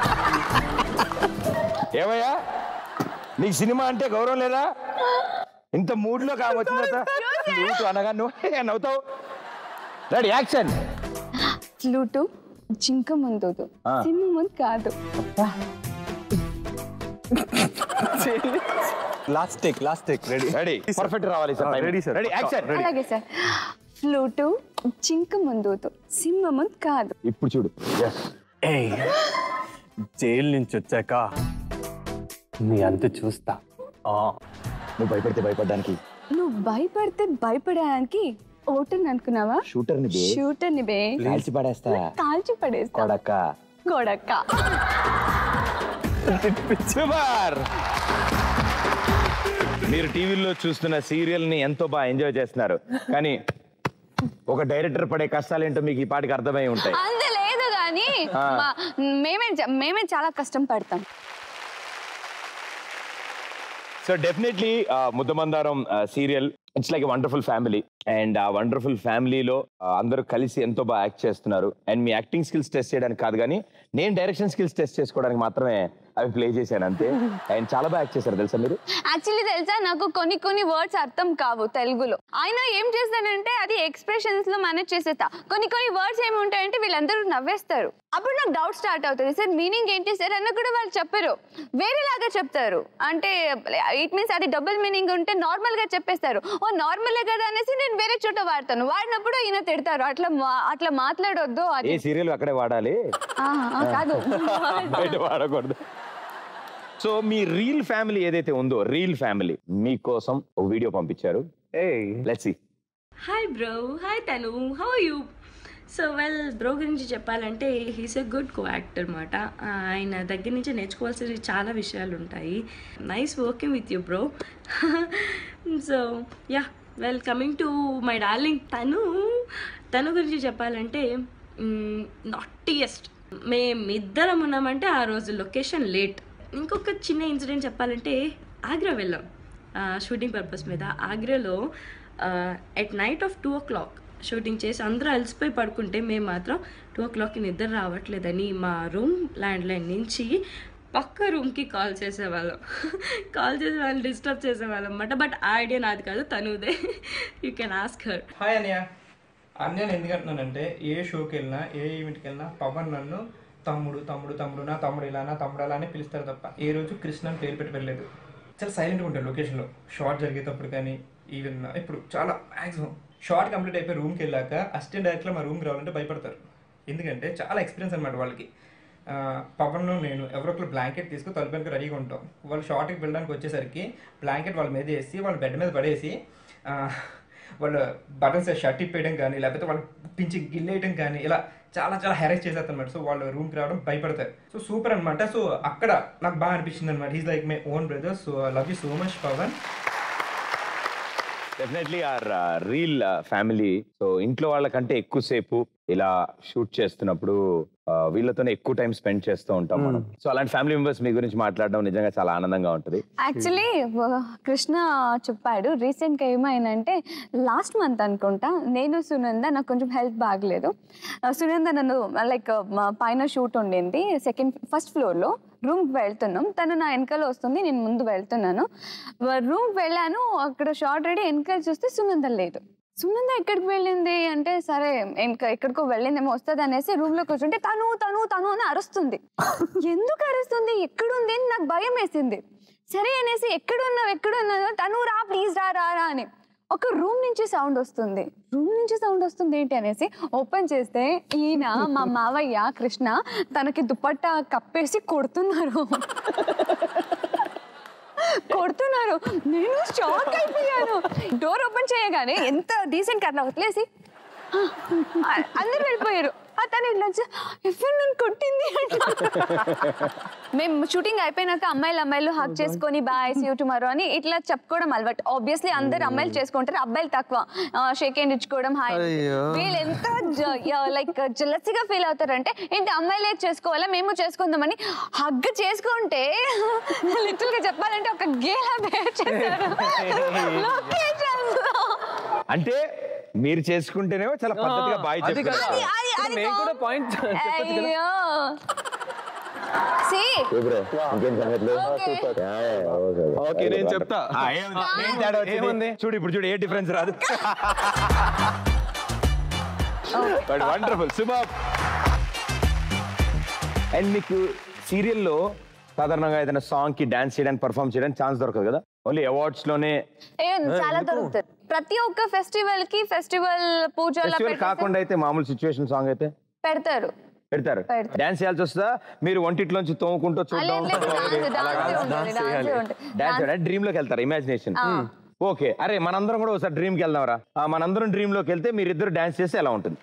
ఏమయ్యా నీకు సినిమా అంటే గౌరవం లేదా ఇంత మూడ్ లో కామె వచ్చిన తర్వాత నువ్వు అనగా నువ్వు నవ్వుతావు రెడీ యాక్షన్ ఫ్లూటు జింక ముందు ఆ. సింహం ముందు కాదు last take last take ready ready perfect రావాలి sir Ah, ready, sir. Ready action Ready. అలాగే సార్ ఫ్లూటు జింక ముందు సింహం ముందు కాదు ఇప్పుడు చూడు ఎస్ ఏయ్ జైలు నుంచి వచ్చాక నీ అంత చూస్తా ఆ. నువ్వు భయపడితే భయపడడానికి నువ్వు భయపడితే భయపడడానికి ఓటర్ని అనుకున్నావా షూటర్ని బే షూటర్ని బే కాల్చి పడేస్తా కాల్చి పడేస్తా కొడక కొడక్క సూపర్ మీరు టీవీలో చూస్తున్న సీరియల్ ని ఎంతో బాగా ఎంజాయ్ చేస్తున్నారు కానీ ఒక డైరెక్టర్ పడే కష్టాలు ఏంటో మీకు ఈ పాటికి అర్థమై ఉంటాయి అంత లేదు కానీ ఆ. మా- మేమే చ- మేమే చాలా కష్టం పడతాం so definitely Mudda Mandaram serial it's like wonderful family and uh wonderful ఫ్యామిలీలో అందరూ కలిసి ఎంతో బాగా యాక్ట్ చేస్తున్నారు అండ్ మీ యాక్టింగ్ స్కిల్స్ టెస్ట్ చేయడానికి కాదు కానీ నేను డైరెక్షన్ స్కిల్స్ టెస్ట్ చేసుకోవడానికి మాత్రమే అవి ప్లే చేశాను అంతే అండ్ చాలా బాగా యాక్ట్ చేశారు తెలుసా మీరు యాక్చువల్లీ తెలుసా నాకు కొన్ని కొన్ని వర్డ్స్ అర్థం కావు తెలుగులో ఆయన ఏం చేస్తానంటే అది ఎక్స్ప్రెషన్స్ లో మేనేజ్ చేసేస్తా కొన్ని కొన్ని వర్డ్స్ ఏమి ఉంటాయంటే వీళ్ళందరూ నవ్వేస్తారు అప్పుడు నాకు డౌట్ స్టార్ట్ అవుతుంది సార్ మీనింగ్ ఏంటి సార్ అన్న కూడా వాళ్ళు చెప్పరు వేరేలాగా చెప్తారు అంటే ఇట్ మీన్స్ అది డబుల్ మీనింగ్ ఉంటే నార్మల్ గా చెప్పేస్తారు ఓ నార్మలే కదా అనేసి నేను వేరే చోట వాడతాను వాడినప్పుడు ఈయన తిడతారు అట్లా మా- అట్లా మాట్లాడొద్దు ఏ అది సీరియల్ అక్కడే వాడాలి ఆ, ఆ, కాదు బయట వాడకూడదు సో మీ రీల్ ఫ్యామిలీ ఏదైతే ఉందో రీల్ ఫ్యామిలీ మీకోసం ఒక వీడియో పంపించారు let's see hi bro hi తను how you so well bro గురించి చెప్పాలంటే he's a good co actor అనమాట ఆయన దగ్గర నుంచి నేర్చుకోవాల్సిన చాలా విషయాలు ఉంటాయి nice working with you bro so yeah well coming to my darling తను తను గురించి చెప్పాలంటే నాటియెస్ట్ మేమిద్దరం ఉన్నామంటే ఆ రోజు లొకేషన్ లేట్ ఇంకొక చిన్న ఇన్సిడెంట్ చెప్పాలంటే ఆగ్రా వెళ్ళాం షూటింగ్ పర్పస్ మీద ఆగ్రాలో at night of two o'clock shooting చేసి అందరూ అలసిపోయి పడుకుంటే మేము మాత్రం టూ ఓ క్లాక్కి నిద్ర రావట్లేదని మా రూమ్ ల్యాండ్లైన్ నుంచి పక్క రూమ్కి కాల్ చేసేవాళ్ళం కాల్ చేసి వాళ్ళని డిస్టర్బ్ చేసేవాళ్ళం అన్నమాట బట్ ఆ ఐడియా నాది కాదు తనుదే you can ask her hi అన్నయ్య అన్నయ్యను ఎందుకు అంటున్నానంటే ఏ షోకి వెళ్ళినా ఏ ఈవెంట్కి వెళ్ళినా పవన్ నన్ను తమ్ముడు తమ్ముడు తమ్ముడు నా తమ్ముడు ఇలా నా తమ్ముడు అలా అని పిలుస్తారు తప్ప ఏ రోజు కృష్ణ అని పేరు పెట్టి వెళ్ళలేదు చాలా సైలెంట్గా ఉంటాడు లొకేషన్లో షార్ట్ జరిగేటప్పుడు కానీ ఈవెన్ ఇప్పుడు చాలా మ్యాక్సిమం షార్ట్ కంప్లీట్ అయిపోయి రూమ్కి వెళ్ళాక అసిస్టెంట్ డైరెక్ట్లో మా రూమ్కి రావాలంటే భయపడతారు ఎందుకంటే చాలా ఎక్స్పీరియన్స్ అనమాట వాళ్ళకి ఆ, పవన్ నేను ఎవరో ఒకరు బ్లాంకెట్ తీసుకుని తలుపునికి రెడీగా ఉంటాం వాళ్ళు షార్ట్కి వెళ్ళడానికి వచ్చేసరికి బ్లాంకెట్ వాళ్ళ మీద వేసి వాళ్ళ బెడ్ మీద పడేసి ఆ, వాళ్ళు బటన్స్ షర్ట్ ఇప్పేయడం కానీ లేకపోతే వాళ్ళు పించి గిల్లేయడం కానీ ఇలా చాలా చాలా హెరాస్ చేసేస్తారు అనమాట సో వాళ్ళు రూమ్కి రావడం భయపడతారు సో సూపర్ అనమాట సో అక్కడ నాకు బాగా అనిపించింది అనమాట he's like my own brother so love you so much Pavan definitely our reel family so ఇంట్లో వాళ్ళకంటే ఎక్కువసేపు ఇలా షూట్ చేస్తున్నప్పుడు ఆ, వీళ్ళతోనే ఎక్కువ టైం స్పెండ్ చేస్తూ ఉంటాం మనం సో అలాంటి ఫ్యామిలీ మెంబర్స్ మీ గురించి మాట్లాడడం నిజంగా చాలా ఆనందంగా ఉంటుంది యాక్చువల్లీ కృష్ణ చెప్పాడు రీసెంట్గా ఏమైందంటే లాస్ట్ మంత్ అనుకుంటా నేను సునంద నాకు కొంచెం హెల్త్ బాగలేదు ఆ, సునంద నన్ను లైక్ పైన షూట్ ఉండింది సెకండ్ ఫస్ట్ ఫ్లోర్లో రూమ్కి వెళ్తున్నాం తను నా వెనకాల వస్తుంది నేను ముందు వెళ్తున్నాను రూమ్కి వెళ్ళాను అక్కడ షార్ట్ రెడీ వెనకాల చూస్తే సునంద లేదు సునంద ఎక్కడికి వెళ్ళింది అంటే సరే ఇంకా ఎక్కడికో వెళ్ళిందేమో వస్తుంది అనేసి రూమ్ లో కూర్చుంటే తను తను తను అని అరుస్తుంది ఎందుకు అరుస్తుంది ఎక్కడుంది అని నాకు భయం వేసింది సరే అనేసి ఎక్కడున్నావు ఎక్కడున్నావు తను రా ప్లీజ్ రా రా రా అని ఒక రూమ్ నుంచి సౌండ్ వస్తుంది రూమ్ నుంచి సౌండ్ వస్తుంది ఏంటి అనేసి ఓపెన్ చేస్తే ఈయన మా మావయ్య కృష్ణ తనకి దుపట్టా కప్పేసి కొడుతున్నారు కొడుతున్నారు నేను షాక్ అయిపోయాను డోర్ ఓపెన్ చేయగానే ఎంత డీసెంట్ అట్లా వదిలేసి "ఆ, అందరు వెళ్ళిపోయారు ఆ తను ఇట్లా వచ్చి, ఎవరు నన్ను కొట్టింది అంట మేము షూటింగ్ అయిపోయినాక అమ్మాయిలు అమ్మాయిలు హక్ చేసుకొని బాయ్ సీ యూ టుమారో అని ఇట్లా చెప్పుకోవడం అలవాటు ఆబ్వియస్లీ అందరు అమ్మాయిలు చేసుకుంటారు అబ్బాయిలు తక్కువ షేక్ హ్యాండ్ ఇచ్చుకోవడం హాయ్ అయ్యో. వీళ్ళు ఎంత లైక్ జలసిగా ఫీల్ అవుతారంటే ఏంటి అమ్మాయిలే చేసుకోవాలా మేము చేసుకుందామని హగ్ చేసుకుంటే లిటిల్ గా చెప్పాలంటే ఒక గేలా బిహేవ్ చేస్తారు Location లో. అంటే మీరు చేసుకుంటేనేమో చాలా పద్ధతిగా బాయ్ అది కదా. చెప్పారు అది- అది- అది నేను కూడా పాయింట్ అయ్యో See, ఓకే, నేను చెప్తా. ఏముంది? చూడు ఇప్పుడు చూడు ఏ డిఫరెన్స్ రాదు బట్ వండర్ఫుల్ సూపర్ అండ్ మీకు సీరియల్లో సాధారణంగా ఏదైనా సాంగ్ కి డాన్స్ చేయడానికి పర్ఫామ్ చేయడానికి ఛాన్స్ దొరకదు కదా ఓన్లీ అవార్డ్స్ లోనే ఏ, చాలా దొరుకుతుంది ప్రతి ఒక్క ఫెస్టివల్ కి ఫెస్టివల్ పూజల ఫెస్టివల్ కాకుండా అయితే మామూలు సిచ్యువేషన్ సాంగ్ అయితే పెడతారు పెడతారు పెడతారు. డాన్స్ చేయాల్సి వస్తుందా మీరు వంటిట్లోంచి తోముకుంటూ చూడడం లేదు, dance, dance ఉంటుంది, dance ఉంటుంది. డాన్స్ డ్రీమ్ లోకి వెళ్తారు ఇమాజినేషన్ ఆ. ఓకే అరే మనందరం కూడా ఒకసారి డ్రీమ్ కి వెళ్దాంరా ఆ, మనందరం డ్రీమ్ లోకి వెళ్తే మీరు ఇద్దరు డాన్స్ చేస్తే ఎలా ఉంటుంది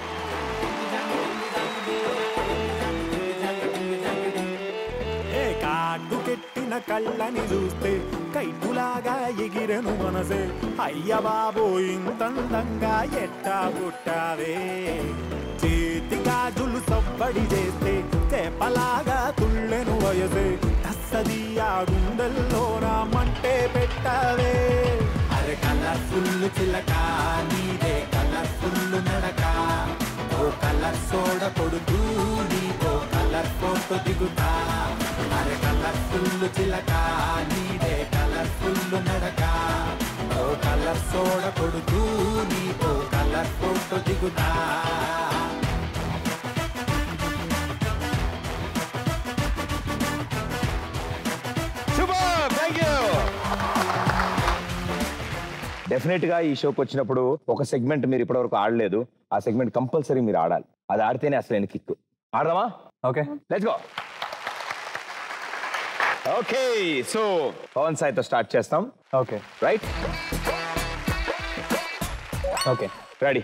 ఏ కాటుకెట్టిన కళ్ళని చూస్తే కైటులాగా ఎగిరెను మనసే అయ్య బాబో ఇంతందంగా ఎట్టా పుట్టావే చేతి గాజులు సవ్వడి చేస్తే చేపలాగా తుళ్ళెను వయసే తస్సది ఆ గుండెల్లో నా మంటే పెట్టావే అరే కలర్ఫుల్ చిలక నీదే కలర్ఫుల్ నడక ఓ కలర్ సోడ కొడుతూ నీతో కలర్ ఫోటో దిగుతా అరే కలర్ఫుల్ చిలక నీదే కలర్ఫుల్ నడక ఓ కలర్ సోడ కొడుతూ నీతో కలర్ ఫోటో దిగుతా సూపర్ థ్యాంక్ యూ డెఫినెట్ గా ఈ షోకి వచ్చినప్పుడు ఒక సెగ్మెంట్ మీరు ఇప్పటివరకు ఆడలేదు ఆ సెగ్మెంట్ కంపల్సరీ మీరు ఆడాలి అది ఆడితేనే అసలు కిక్ ఆడదామా okay let's go okay so Pavan సాయితో స్టార్ట్ చేస్తాం okay right okay ready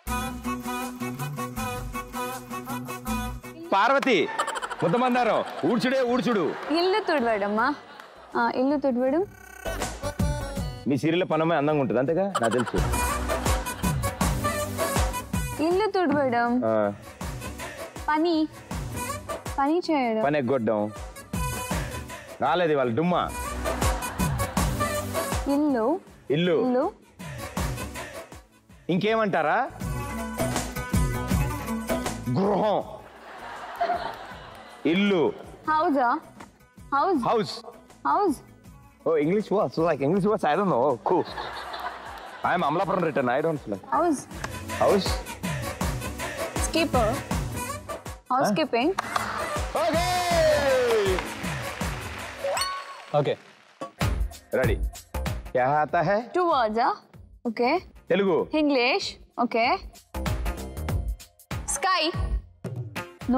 Parvati Muddamandaram ఊడ్చుడే ఊడ్చుడు ఇల్లు తుడవడమ్మా ఆ, ఇల్లు తుడవడం మీ సీరియల్ పనమే అందంగా ఉంటుంది అంతేగా నాకు తెలుసు ఇల్లు తుడవడం ఆ, పని పని చేయడం పని ఎగ్గొట్టడం రాలేదు ఇవాళ డుమ్మా ఇల్లు ఇల్లు ఇల్లు ఇంకేమంటారా గృహం ఇల్లు హౌజా house house house oh English words like English words I don't know cool I am Amalapuram return I don't like house house keeper house keeping okay ready क्या आता है two words okay Telugu English okay sky నో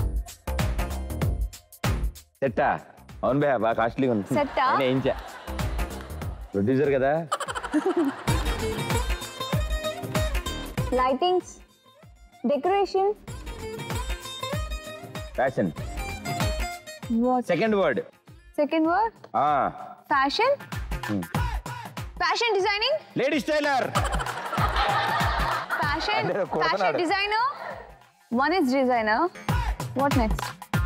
సెట్టా అవును బే బాగా కాస్ట్లీగా ఉంది సెట్టా? అయినా ఏంచా ప్రొడ్యూసర్ కదా lightings decoration fashion second word second word fashion fashion designing ladies tailor fashion అదే కొడుతున్నాడు. Fashion designer one is designer what next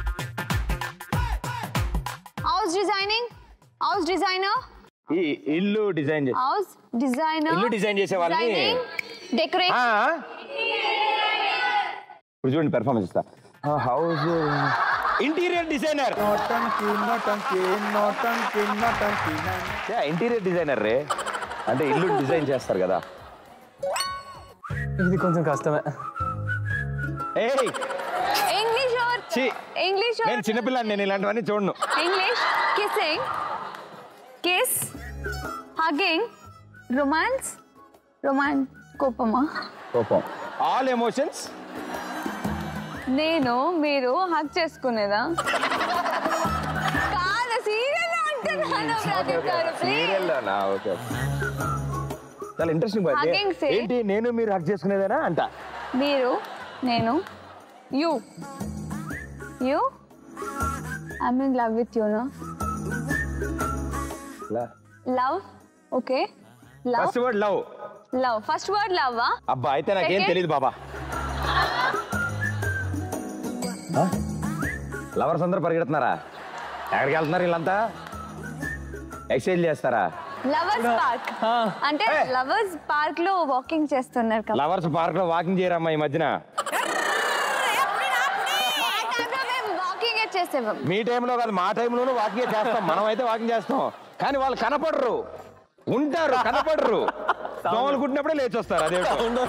house designing house designer ఈ ఇల్లు డిజైన్ చేసి హౌస్ డిజైనర్ ఇల్లు design చేసే వాళ్ళని- డెకరేషన్ ఇప్పుడు చూడండి పెర్ఫార్మెన్స్ ఇస్తా house interior designer interior designer రే అంటే ఇల్లు డిజైన్ చేస్తారు కదా ఇది కొంచెం కష్టమే ఏయ్ ఇంగ్లీష్ ఛీ, ఇంగ్లీష్ నేను చిన్నపిల్లని నేను ఇలాంటివన్నీ చూడను English kissing kiss hugging romance రొమాన్ కోపమా కోపం ఆల్ ఎమోషన్స్ నేను మీరు హగ్ చేసుకునేదా కాదు సీరియల్ అంటున్నాను Pradeep garu please serial okay చాలా ఇంట్రెస్టింగ్ Hugging say- ఏంటి నేను మీరు హక్ చేసుకునేదేనా అంట మీరు నేను you you I'm in love with you no love okay love first word love love first word love అబ్బా అయితే నాకేం Second? తెలియదు బాబా లవర్స్ అందరూ పరిగెడుతున్నారా ఎక్కడికి వెళ్తున్నారు వీళ్ళంతా ఎక్సైజ్ చేస్తారా లవర్స్ పార్క్ అంటే లవర్స్ పార్క్ లో వాకింగ్ చేస్తున్నారు కదా లవర్స్ పార్క్ లో వాకింగ్ చేయరమ్మా ఈ మధ్యన వాకింగ్ చేసేవాం మీ టైంలో కాదు మా టైంలోనూ వాకింగ్ చేస్తాం మనం అయితే వాకింగ్ చేస్తాం కానీ వాళ్ళు కనపడరు ఉంటారు కనపడరు దోమలు కుట్టినప్పుడే లేచి వస్తారు అదే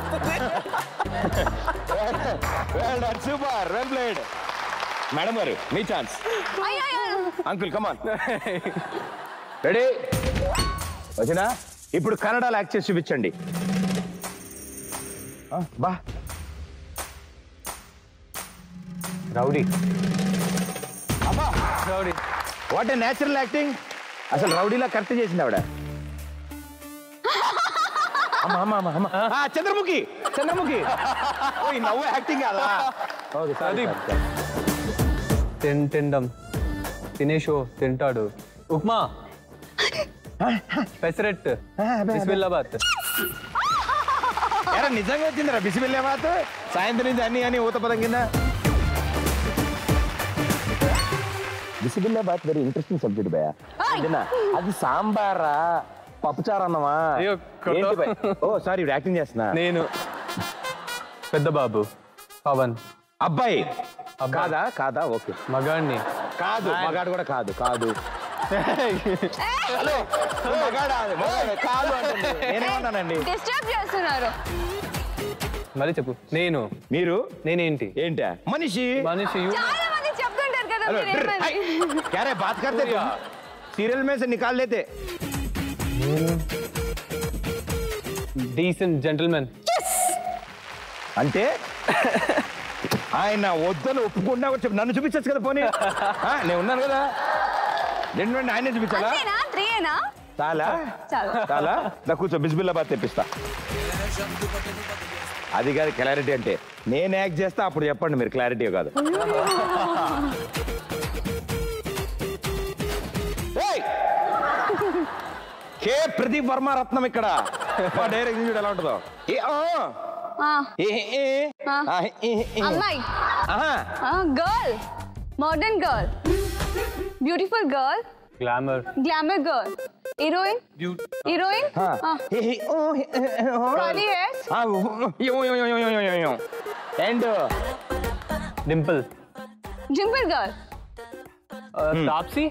సూపర్ వెల్ ప్లేడ్ మేడం గారు మీ ఛాన్స్ అంకుల్ కమాన్ రెడీ వచ్చినా ఇప్పుడు కన్నడలో యాక్ట్ చేసి చూపించండి ఆ, బా రౌడీ అమ్మా rowdy what a natural acting అసలు రౌడీలా కరెక్ట్ చేసింది ఆవిడ అమ్మా అమ్మా అమ్మా అమ్మా ఆ, చంద్రముఖి చంద్రముఖి ఓ ఈ నవ్వు యాక్టింగ్ కాదా ఓకే సారీ తిన్ తిండం తినే షో తింటాడు ఉప్మా పెసరెట్ బిస్మిల్లాబాద్ ఎరా నిజంగా వచ్చిందిరా బిసిబిల్లేబాత్ సాయంత్రం నుంచి అన్ని అని ఊత పదం కింద బిసిబిల్లాబాత్ వెరీ ఇంట్రెస్టింగ్ సబ్జెక్ట్ భయ అది సాంబారా పప్పుచారు అన్నమా అయ్యో, కొట్టు. ఏంటి భయ్? ఓ సారీ ఇప్పుడు యాక్టింగ్ చేస్తున్నా నేను పెద్ద బాబు పవన్ అబ్బాయి కాదా కాదా ఓకే మగాడిని కాదు మగాడు కూడా కాదు కాదు హలో మగాడా మగాడు కాదు అంటుంది నేనేమన్నానండి డిస్టర్బ్ చేస్తున్నారు మళ్ళీ చెప్పు నేను మీరు నేనేంటి ఏంటా మనిషి మనిషి you- చాలా మంది చెప్తుంటారు కదా हेलो మీరు ड्र- हाय, ఏమని क्या रे बात करते तुम सीरियल में से निकाल लेते డీసెంట్ జెంటల్మెన్ అంటే ఆయన వద్దని ఒప్పుకున్నా కూడా చెప్పు నన్ను చూపించచ్చు కదా పోనీ ఆ, నేను ఉన్నాను కదా రెండు రెండు ఆయనే చూపించాలా అంతేనా త్రీయేనా చాలా చాలా. చాలా నా కూర్చో బిస్బిల్లాబాద్ తెప్పిస్తా అది కాదు క్లారిటీ అంటే నేను యాక్ట్ చేస్తా అప్పుడు చెప్పండి మీరు క్లారిటీ కాదు ఏయ్! కే ప్రదీప్ వర్మ రత్నం ఇక్కడ మా డైరెక్షన్ చూడు ఎలా ఉంటుందో ఏ, ఆ. ఆ, ఏ, ఏ, ఆ. ఆ, ఏ, ఏ. అమ్మాయి ఆహా. Girl modern girl beautiful girl glamour glamour girl heroine heroine ఆ. ఏ, ఏ, ఓ, ఏ, ఏ, ఏ, ఓ. Curly hairs? ఆ, ఓ, యో, yo, yo, yo, yo, yo, yo. And dimple జింపుల్ గర్ల్ తాప్సీ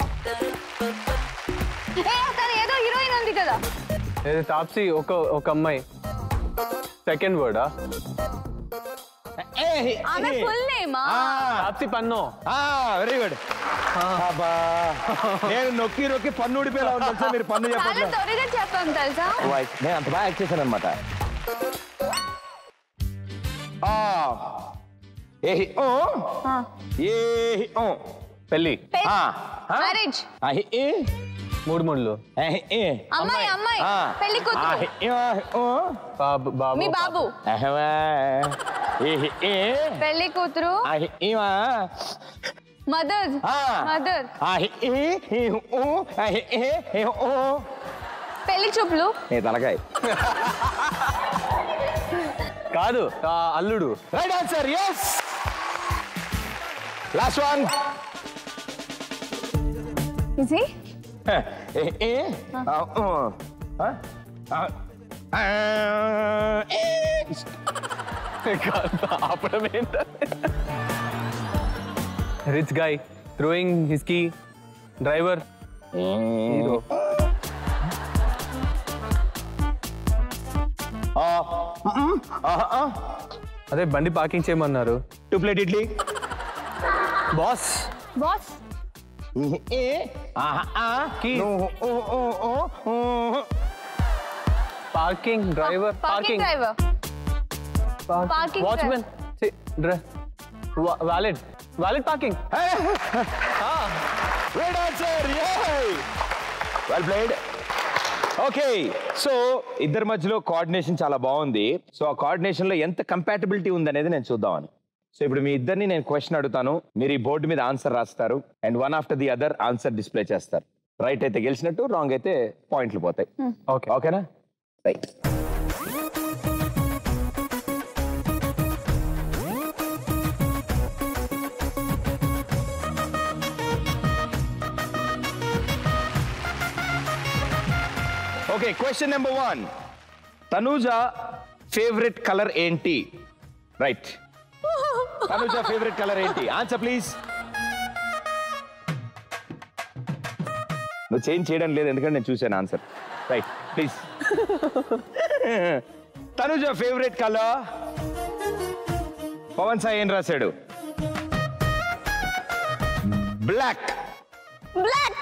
ఏ తను ఏదో హీరోయిన్ ఉంది కదా ఏది తాప్సీ ఒక ఒక అమ్మాయి సెకండ్ వర్డా ఆమె ఫుల్ నేమా తాప్సీ పన్నో వెరీ గుడ్ అబ్బా నేను నొక్కి నొక్కి పన్ను ఊడిపోయేలా ఉంది తెలుసా మీరు పన్ను చాలా చెప్పట్లేదు త్వరగా చెప్పాం తెలుసా వాయిస్ నేను అంత బాగా యాక్ట్ చేశాను అనమాట ఏ ఓ ఏ ఓ పెళ్ళి మ్యారేజ్ మూడు మూడులు అమ్మాయి అమ్మాయి పెళ్లి కూతురు బాబు బాబు మీ బాబు పెళ్లి కూతురు మదర్ మదర్ పెళ్లి చూపులు ఏ తలకాయ కాదు ఆ, అల్లుడు right answer yes last one ఇది ఆపడం rich guy throwing his key driver hero అదే బండి పార్కింగ్ చేయమన్నారు two plate idli boss boss parking driver parking driver parking watchman valid valid parking right answer well played okay so ఇద్దరి మధ్యలో coordination చాలా బాగుంది so ఆ కోఆర్డినేషన్ లో ఎంత కంపాటబిలిటీ ఉందనేది నేను చూద్దామని సో ఇప్పుడు మీ ఇద్దరిని నేను క్వశ్చన్ అడుగుతాను మీరు ఈ బోర్డు మీద ఆన్సర్ రాస్తారు and one after the other answer display చేస్తారు రైట్ అయితే గెలిచినట్టు రాంగ్ అయితే పాయింట్లు పోతాయి ఓకే ఓకేనా right okay question number one Tanuja favourite colour ఏంటి రైట్ తనూజ ఫేవరెట్ కలర్ ఏంటి ఆన్సర్ ప్లీజ్ నువ్వు చేంజ్ చేయడం లేదు ఎందుకంటే నేను చూశాను answer right please Tanuja favourite colour Pawan Sai ఏం రాశాడు black black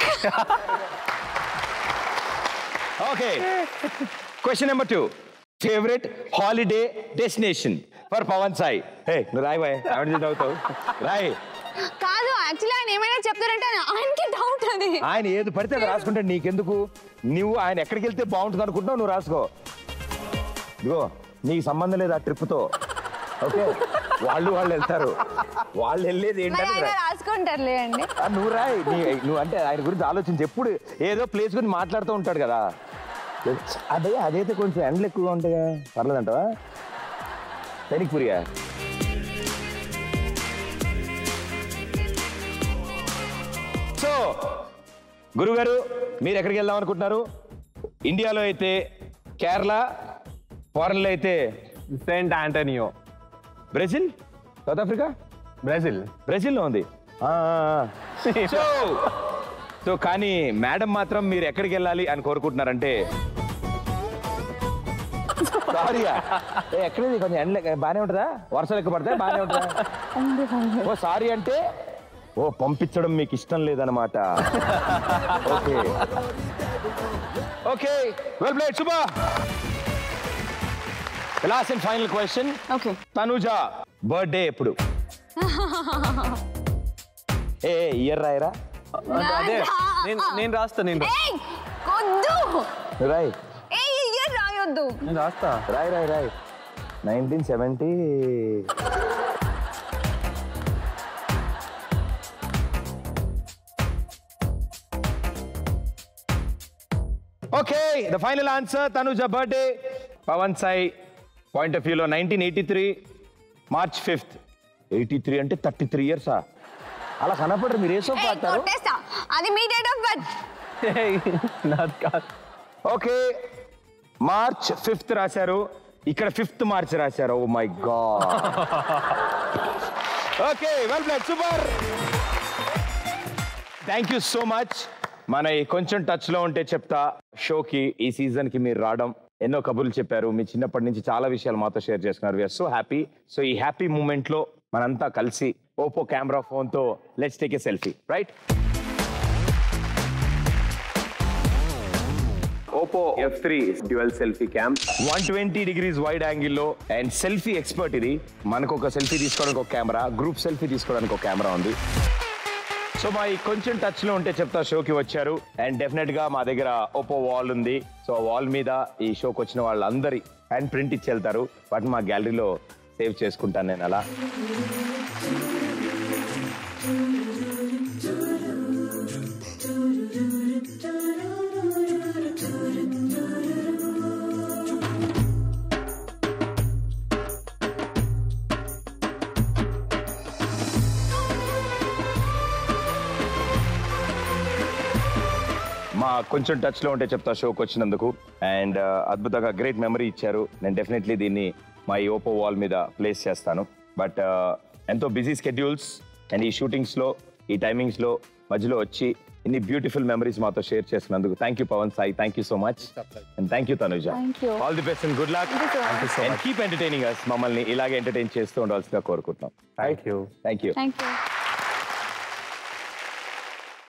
okay question number two favourite holiday destination for Pawan Sai hey నువ్వు రాయి బాయ్ ఆవిడ చదువుతావు రాయి కాదు యాక్చువల్లీ ఆయన ఏమైనా చెప్తారంటే ఆయనకి డౌట్ అది ఆయన ఏది పడితే అది రాసుకుంటే నీకెందుకు నువ్వు ఆయన ఎక్కడికి వెళ్తే బాగుంటుంది అనుకుంటున్నావు నువ్వు రాసుకో ఇదిగో నీకు సంబంధం లేదు ఆ ట్రిప్తో ఓకే వాళ్ళు వాళ్ళు వెళ్తారు వాళ్ళు వెళ్ళేది మరి ఏంటంటే ఆయన రాసుకుంటారులే అండి ఆ, నువ్వు రాయి నీ నువ్వు అంటే ఆయన గురించి ఆలోచించి ఎప్పుడు ఏదో ప్లేస్ గురించి మాట్లాడుతూ ఉంటాడు కదా అదే అదైతే కొంచెం ఎండలు ఎక్కువగా ఉంటాయా పర్లేదంటవా సైనిక్పురియా సో గురుగారు మీరు ఎక్కడికి వెళ్దాం అనుకుంటున్నారు ఇండియాలో అయితే కేరళ ఫారెన్లో అయితే saint Antonio Brazil South Africa Brazil బ్రెజిల్లో ఉంది ఆ, ఆ, ఆ. సో సో కానీ మేడం మాత్రం మీరు ఎక్కడికి వెళ్ళాలి అని కోరుకుంటున్నారంటే సారీయా ఏ, ఎక్కడిది కొంచెం ఎండ బాగానే ఉంటుందా వర్షాలు ఎక్కువ పడతాయి బాగానే ఉంటుందా ఓ సారీ అంటే ఓ పంపించడం మీకు ఇష్టం లేదనమాట okay okay well played Shubha last and final question okay Tanuja birthday ఎప్పుడు ఏ ఇయర్ రాయరా అదే నేను నేను రాస్తా నేను రా- ఏయ్, వద్దు రాయ్ ఏ ఇయర్ రాయొద్దు నేను రాస్తా రాయ్ రాయ్ రాయ్ nineteen seventy okay the final answer Tanuja birthday Pawan Sai point of వ్యూలో nineteen eighty three March fifth eighty three అంటే థర్టీ త్రీ ఇయర్సా అలా కనపడరు మీరు ఏ సోప్ ఏయ్, వాడతారు కొట్టేస్తా అది మీ డేట్ ఆఫ్ బర్త్ నాది కాదు ఓకే మార్చ్ ఫిఫ్త్ రాశారు ఇక్కడ ఫిఫ్త్ మార్చ్ రాశారు oh my god okay well played super thank you so much మన ఈ కొంచెం టచ్ లో ఉంటే చెప్తా షోకి ఈ సీజన్ కి మీరు రావడం ఎన్నో కబుర్లు చెప్పారు మీ చిన్నప్పటి నుంచి చాలా విషయాలు మాతో షేర్ చేసుకున్నారు వీఆర్ సో హ్యాపీ సో ఈ హ్యాపీ మూమెంట్ లో మనంతా కలిసి ఓపో కెమెరా ఫోన్ తో let's take a selfie right Oppo F three dual selfie cam one twenty degrees wide యాంగిల్లో అండ్ సెల్ఫీ ఎక్స్పర్ట్ ఇది మనకు ఒక సెల్ఫీ తీసుకోవడానికి ఒక కెమెరా గ్రూప్ సెల్ఫీ తీసుకోవడానికి ఒక కెమెరా ఉంది సో మా ఈ కొంచెం టచ్ లో ఉంటే చెప్తా షోకి వచ్చారు అండ్ డెఫినెట్ గా మా దగ్గర ఓపో వాల్ ఉంది సో ఆ వాల్ మీద ఈ షోకి వచ్చిన వాళ్ళందరి హ్యాండ్ ప్రింట్ ఇచ్చి వెళ్తారు వాటిని మా గ్యాలరీలో సేవ్ చేసుకుంటాను నేను అలా మా కొంచెం టచ్ లో ఉంటే చెప్తా షోకి వచ్చినందుకు అండ్ అద్భుతంగా గ్రేట్ మెమరీ ఇచ్చారు నేను డెఫినెట్లీ దీన్ని మా ఈ ఓపో వాల్ మీద ప్లేస్ చేస్తాను బట్ ఎంతో బిజీ స్కెడ్యూల్స్ అండ్ ఈ షూటింగ్స్ లో ఈ టైమింగ్స్ లో మధ్యలో వచ్చి ఇన్ని బ్యూటిఫుల్ మెమరీస్ మాతో షేర్ చేసినందుకు thank you Pawan Sai thank you so much and thank you Tanuja Thank you. All the best and good luck and keep entertaining us మమ్మల్ని ఇలాగే ఎంటర్టైన్ చేస్తూ ఉండాల్సిందిగా కోరుకుంటున్నాం thank you thank you thank you